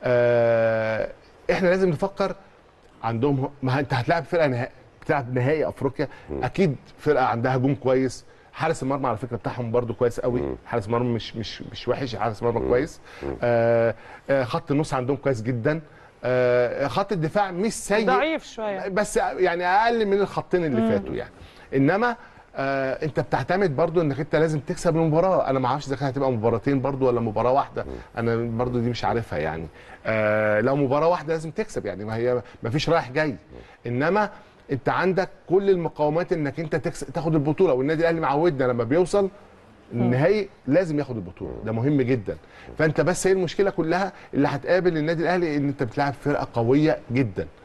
آه احنا لازم نفكر عندهم ما انت هتلاعب فرقه نهائي بتلعب نهائي افريقيا اكيد فرقه عندها هجوم كويس حارس المرمى على فكره بتاعهم برده كويس قوي حارس المرمى مش مش مش وحش حارس مرمى كويس آه آه خط النص عندهم كويس جدا آه خط الدفاع مش سيء
ضعيف شويه
بس يعني اقل من الخطين اللي فاتوا يعني انما آه انت بتعتمد برضو انك انت لازم تكسب المباراه انا ما اعرفش اذا كانت هتبقى مباراتين برضو ولا مباراه واحده انا برضو دي مش عارفها يعني آه لو مباراه واحده لازم تكسب يعني ما هي ما فيش رايح جاي انما انت عندك كل المقومات انك انت تكسب تاخد البطوله والنادي الاهلي معودنا لما بيوصل النهائي لازم ياخد البطوله ده مهم جدا فانت بس هي المشكله كلها اللي هتقابل النادي الاهلي ان انت بتلعب فرقه قويه جدا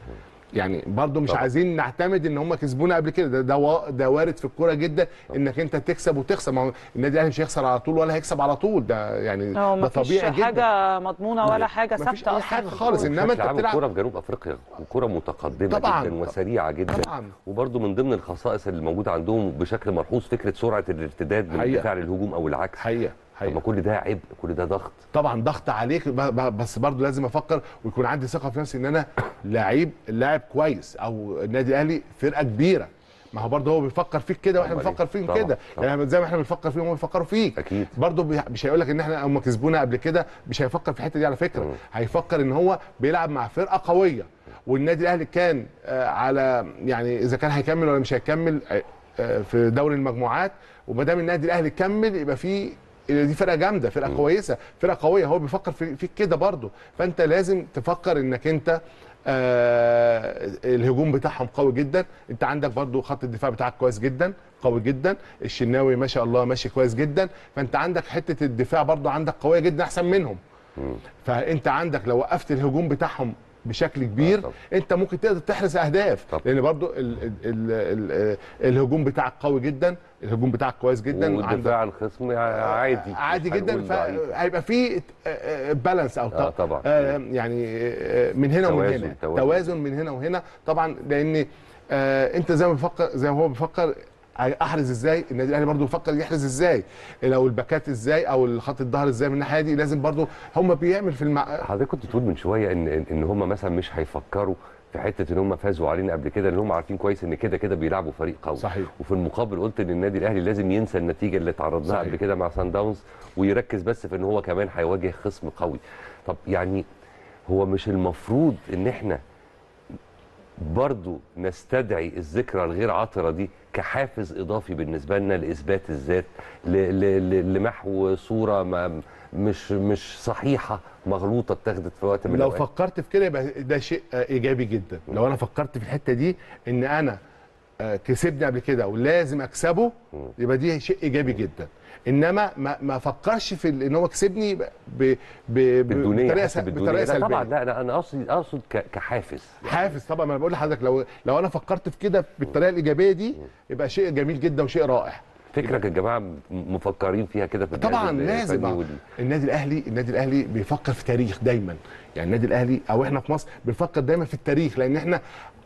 يعني برضو مش
طبعا.
عايزين نعتمد ان هم كسبونا قبل كده ده ده, وا- ده وارد في الكوره جدا انك انت تكسب وتخسر ما هو النادي الاهلي مش هيخسر على طول ولا هيكسب على طول ده يعني
هو
ده
مفيش
طبيعي جدا
حاجه مضمونه ولا حاجه
مفيش
ثابته
أي
اصلا
حاجة
في
خالص.
الكورة.
إنما
بشكل
أنت
عام
بتلعب-
الكوره في جنوب افريقيا وكوره متقدمه
طبعاً.
جدا وسريعه جدا
طبعاً.
وبرده من ضمن الخصائص اللي موجوده عندهم بشكل ملحوظ فكره سرعه الارتداد من
حقيقة.
الدفاع للهجوم او العكس
حقيقه
طب ما
حقيقه
كل ده عبء كل ده ضغط
طبعا ضغط عليك ب- ب- بس برضو لازم افكر ويكون عندي ثقه في نفسي ان انا لعيب لاعب كويس او النادي الاهلي فرقه كبيره ما هو برضه هو بيفكر فيك كده واحنا
أمال
بنفكر
إيه؟
فيهم
طبعاً،
كده
طبعاً.
يعني زي ما احنا بنفكر فيهم هم بيفكروا فيك
أكيد.
برضه بي- مش هيقول لك ان احنا هم كسبونا قبل كده مش هيفكر في الحته دي على فكره
مم.
هيفكر ان هو بيلعب مع فرقه قويه والنادي الاهلي كان آه، على يعني اذا كان هيكمل ولا مش هيكمل آه، آه، في دوري المجموعات وما دام النادي الاهلي كمل يبقى في دي فرقه جامده فرقه كويسه فرقه قويه هو بيفكر في- فيك كده برضه فانت لازم تفكر انك انت آه الهجوم بتاعهم قوي جدا انت عندك برضو خط الدفاع بتاعك كويس جدا قوي جدا الشناوي ما شاء الله ماشي كويس جدا فانت عندك حته الدفاع برضو عندك قويه جدا احسن منهم فانت عندك لو وقفت الهجوم بتاعهم بشكل كبير
آه طبعا.
انت ممكن تقدر تحرز اهداف
طبعا.
لان برضو ال ال ال ال الهجوم بتاعك قوي جدا الهجوم بتاعك كويس جدا
والدفاع الخصم عادي
عادي
مش
جدا
هنقول ضعيف.
فهيبقى في بالانس او
آه طبعا.
آه يعني آه من هنا ومن
توازن-
هنا
توازن.
توازن من هنا وهنا طبعا لان آه انت زي ما بيفكر زي ما هو بيفكر احرز ازاي النادي الاهلي برضه بيفكر يحرز ازاي لو الباكات ازاي او الخط الظهر ازاي من الناحيه دي لازم برضه هم بيعمل في المع...
حضرتك كنت تقول من شويه ان ان إن هم مثلا مش هيفكروا في حته ان هم فازوا علينا قبل كده لان هم عارفين كويس ان كده كده بيلعبوا فريق قوي
صحيح.
وفي المقابل قلت ان النادي الاهلي لازم ينسى النتيجه اللي تعرض لها
صحيح.
قبل كده مع سان داونز ويركز بس في ان هو كمان هيواجه خصم قوي طب يعني هو مش المفروض ان احنا برضو نستدعي الذكرى الغير عطرة دي كحافز إضافي بالنسبة لنا لإثبات الذات ل- ل- ل- لمحو صورة ما مش مش صحيحة مغلوطة اتخذت في وقت من
لو
الأوقات
فكرت في كده يبقى ده شيء آه، ايجابي جدا لو انا فكرت في الحته دي ان انا آه، كسبني قبل كده ولازم اكسبه يبقى دي شيء ايجابي جدا انما ما ما فكرش في ال- ان هو كسبني ب ب ب
بالدونية
بطريقه
حاسس
س-
بالدونية
بطريقه
لا طبعا
سلبيه
لا أنا أنا أقصد أقصد ك- كحافز
حافز طبعا ما انا بقول لحضرتك لو لو انا فكرت في كده بالطريقه الايجابيه دي يبقى شيء جميل جدا وشيء رائع
فكرك يا جماعة م- مفكرين فيها كده في الجهاز
طبعا
الفني
لازم
وال-
النادي الاهلي النادي الاهلي بيفكر في تاريخ دايما يعني النادي الاهلي او احنا في مصر بنفكر دايما في التاريخ لان احنا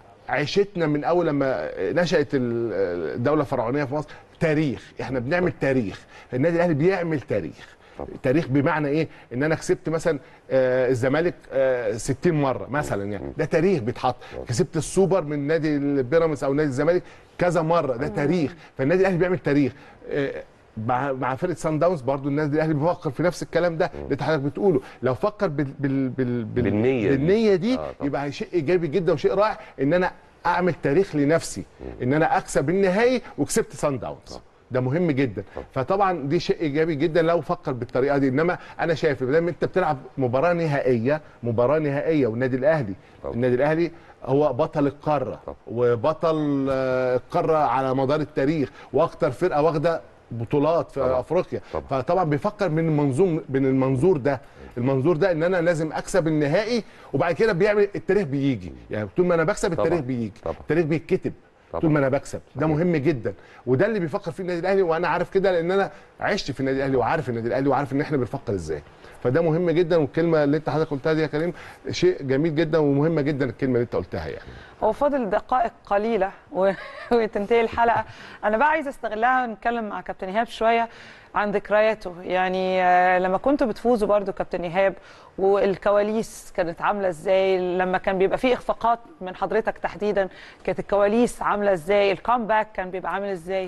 عيشتنا من اول لما نشات ال- الدوله الفرعونيه في مصر تاريخ احنا بنعمل تاريخ النادي الاهلي بيعمل تاريخ
طبعا.
تاريخ بمعنى ايه ان انا كسبت مثلا آه، الزمالك آه، 60 مره مثلا يعني ده تاريخ بيتحط كسبت السوبر من نادي البيراميدز او نادي الزمالك كذا مره ده تاريخ فالنادي الاهلي بيعمل تاريخ آه، مع مع فرقه سان داونز برضو النادي الاهلي بيفكر في نفس الكلام ده اللي حضرتك بتقوله لو فكر بال بال بال بال
بالنية دي.
بالنيه دي
آه، طبعا.
يبقى شيء ايجابي جدا وشيء رائع ان انا اعمل تاريخ لنفسي ان انا اكسب النهائي وكسبت سان داونز ده مهم جدا فطبعا دي شيء ايجابي جدا لو فكر بالطريقه دي انما انا شايف ما دام انت بتلعب مباراه نهائيه مباراه نهائيه والنادي الاهلي
طبعا.
النادي الاهلي هو بطل القاره
طبعا.
وبطل آه، القاره على مدار التاريخ واكتر فرقه واخده بطولات في
طبعا.
افريقيا
طبعا.
فطبعا بيفكر من المنظوم من المنظور ده المنظور ده ان انا لازم اكسب النهائي وبعد كده بيعمل التاريخ بيجي يعني طول ما انا بكسب التاريخ
طبعا.
بيجي
طبعا.
التاريخ بيتكتب
طبعا.
طول ما انا بكسب ده مهم جدا وده اللي بيفكر فيه النادي الاهلي وانا عارف كده لان انا عشت في النادي الاهلي وعارف النادي الاهلي وعارف ان احنا بنفكر ازاي فده مهم جدا والكلمه اللي انت حضرتك قلتها دي يا كريم شيء جميل جدا ومهمه جدا الكلمه اللي انت قلتها يعني
هو فاضل دقائق قليله و- وتنتهي الحلقه انا بقى عايزه استغلها ونتكلم مع كابتن ايهاب شويه عن ذكرياته يعني آه، لما كنتوا بتفوزوا برضو كابتن ايهاب والكواليس كانت عامله ازاي لما كان بيبقى فيه اخفاقات من حضرتك تحديدا كانت الكواليس عامله ازاي الكامباك كان بيبقى عامل ازاي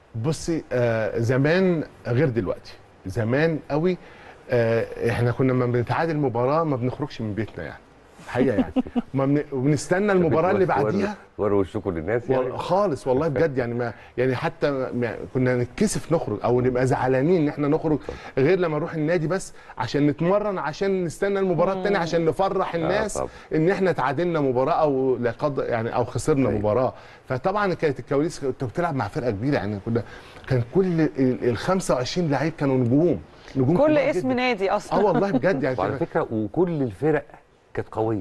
بصي آه زمان غير دلوقتي زمان قوي آه احنا كنا لما بنتعادل مباراه ما بنخرجش من بيتنا يعني الحقيقه يعني ما بن- وبنستنى المباراه اللي بعديها
وروا وشكم للناس يعني
وال- خالص والله بجد يعني ما يعني حتى ما كنا نتكسف نخرج او نبقى زعلانين ان احنا نخرج غير لما نروح النادي بس عشان نتمرن عشان نستنى المباراه الثانيه عشان نفرح الناس
طبعا.
ان احنا تعادلنا مباراه او لا قدر يعني او خسرنا
أيوة.
مباراه فطبعا كانت الكواليس انت بتلعب مع فرقه كبيره يعني كنا كان كل ال ال 25 لعيب كانوا نجوم نجوم
كل
كبار
اسم
جداً.
نادي اصلا
اه والله بجد يعني
وعلى فكره وكل الفرق كانت قويه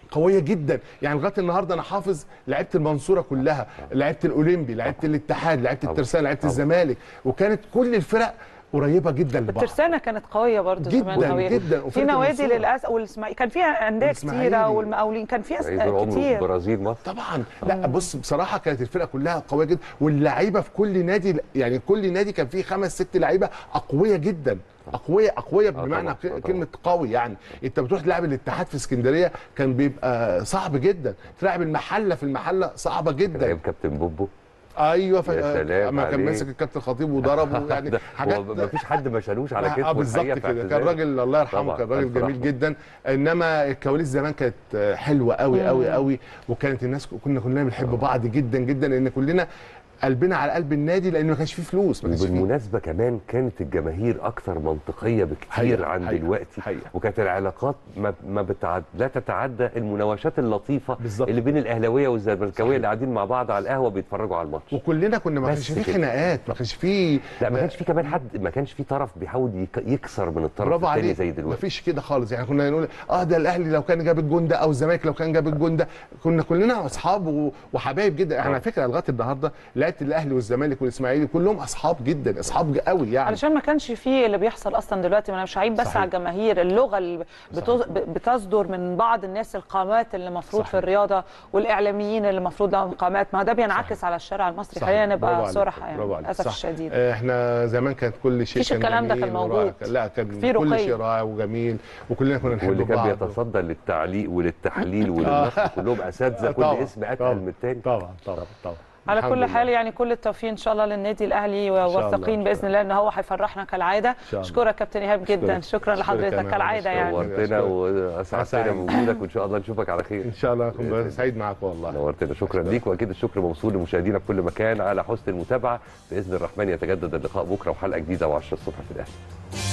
قويه جدا يعني لغايه النهارده انا حافظ لعيبه المنصوره كلها لعيبه الاولمبي لعيبه الاتحاد لعيبه
طبعا.
الترسانه لعيبه
طبعا.
الزمالك وكانت كل الفرق قريبه جدا لبعض
الترسانه كانت قويه برضه
جداً،
زمان قوية.
جداً.
في
وفرقة
نوادي
المنصورة.
للاسف والاسماعيلي كان فيها انديه
والإسماعيلي.
كتيره والمقاولين كان فيها
عايز عمره
كتير
برازيل مصر
طبعا لا بص بصراحه كانت الفرقه كلها قويه جدا واللعيبه في كل نادي يعني كل نادي كان فيه خمس ست لعيبه اقوياء جدا اقوياء اقوياء بمعنى
طبعاً، آه،
ك- كلمه قوي يعني انت بتروح تلعب الاتحاد في اسكندريه كان بيبقى صعب جدا تلعب المحله في المحله صعبه
كان
جدا
ايام كابتن بوبو
ايوه ف...
يا سلام
ما كان
عليك.
ماسك الكابتن خطيب وضربه يعني
ده
حاجات
هو ما فيش حد ما شالوش على
اه
كتفه
بالظبط
الحقيقة في
كده كان
اعتزاله.
راجل الله يرحمه
طبعاً،
كان راجل
ألف
جميل
رحمة.
جدا انما الكواليس زمان كانت حلوه قوي قوي قوي وكانت الناس كنا كلنا بنحب بعض جدا جدا لان كلنا قلبنا على قلب النادي لان ما كانش فيه فلوس ما كانش فيه
وبالمناسبه كمان كانت الجماهير اكثر منطقيه بكتير
حقيقة،
عن
حقيقة،
دلوقتي
حقيقة.
وكانت العلاقات ما, ما بتعد لا تتعدى المناوشات اللطيفه
بالظبط.
اللي بين الاهلاويه والزملكاويه
صحيح.
اللي قاعدين مع بعض على القهوه بيتفرجوا على الماتش
وكلنا كنا ما
بس
كانش فيه
كده.
خناقات ما كانش فيه
لا ما كانش في كمان حد ما كانش في طرف بيحاول يك- يكسر من الطرف
برافو
الثاني
عليك
زي
ما
دلوقتي
فيش كده خالص يعني كنا نقول اه ده الاهلي لو كان جاب الجون ده او الزمالك لو كان جاب الجون ده كنا كلنا اصحاب و- وحبايب جدا احنا على فكره لغايه النهارده لعيبه الاهلي والزمالك والاسماعيلي كلهم اصحاب جدا اصحاب قوي يعني
علشان ما كانش فيه اللي بيحصل اصلا دلوقتي ما انا مش عيب بس
صحيح.
على الجماهير اللغه اللي بتز... بتصدر من بعض الناس القامات اللي المفروض في
صحيح.
الرياضه والاعلاميين اللي المفروض لهم قامات ما ده بينعكس على الشارع المصري
صحيح.
خلينا
برافو
نبقى
عليك.
صراحه
برافو
يعني
عليك.
للاسف
صح.
الشديد
آه، احنا زمان كانت كل شيء
مفيش
كان
الكلام ده كان
جميل
موجود.
ورائع. لا كان
في
كل
رقي.
شيء رائع وجميل وكلنا كنا نحب
واللي كان
بعض
بيتصدى للتعليق وللتحليل وللنقد كلهم اساتذه كل
طبعاً،
اسم اتقل
طبعاً،
من الثاني
طبعا طبعا طبعا
على
الحمد
كل
لله.
حال يعني كل التوفيق ان شاء الله للنادي الاهلي
الله،
وواثقين
إن
باذن
شاء
الله ان هو هيفرحنا كالعاده
شاء الله.
اشكرك كابتن ايهاب جدا
أشكرك.
شكرا
أشكرك
لحضرتك
أنا.
كالعاده يعني
نورتنا
أشكرك.
واسعدتنا
أسعد.
بوجودك وان شاء الله نشوفك على خير
ان شاء الله
بإذن
اكون
الله.
سعيد معاك والله
نورتنا شكرا ليك واكيد الشكر موصول لمشاهدينا في كل مكان على حسن المتابعه باذن الرحمن يتجدد اللقاء بكره وحلقه جديده و10 الصبح في الاهلي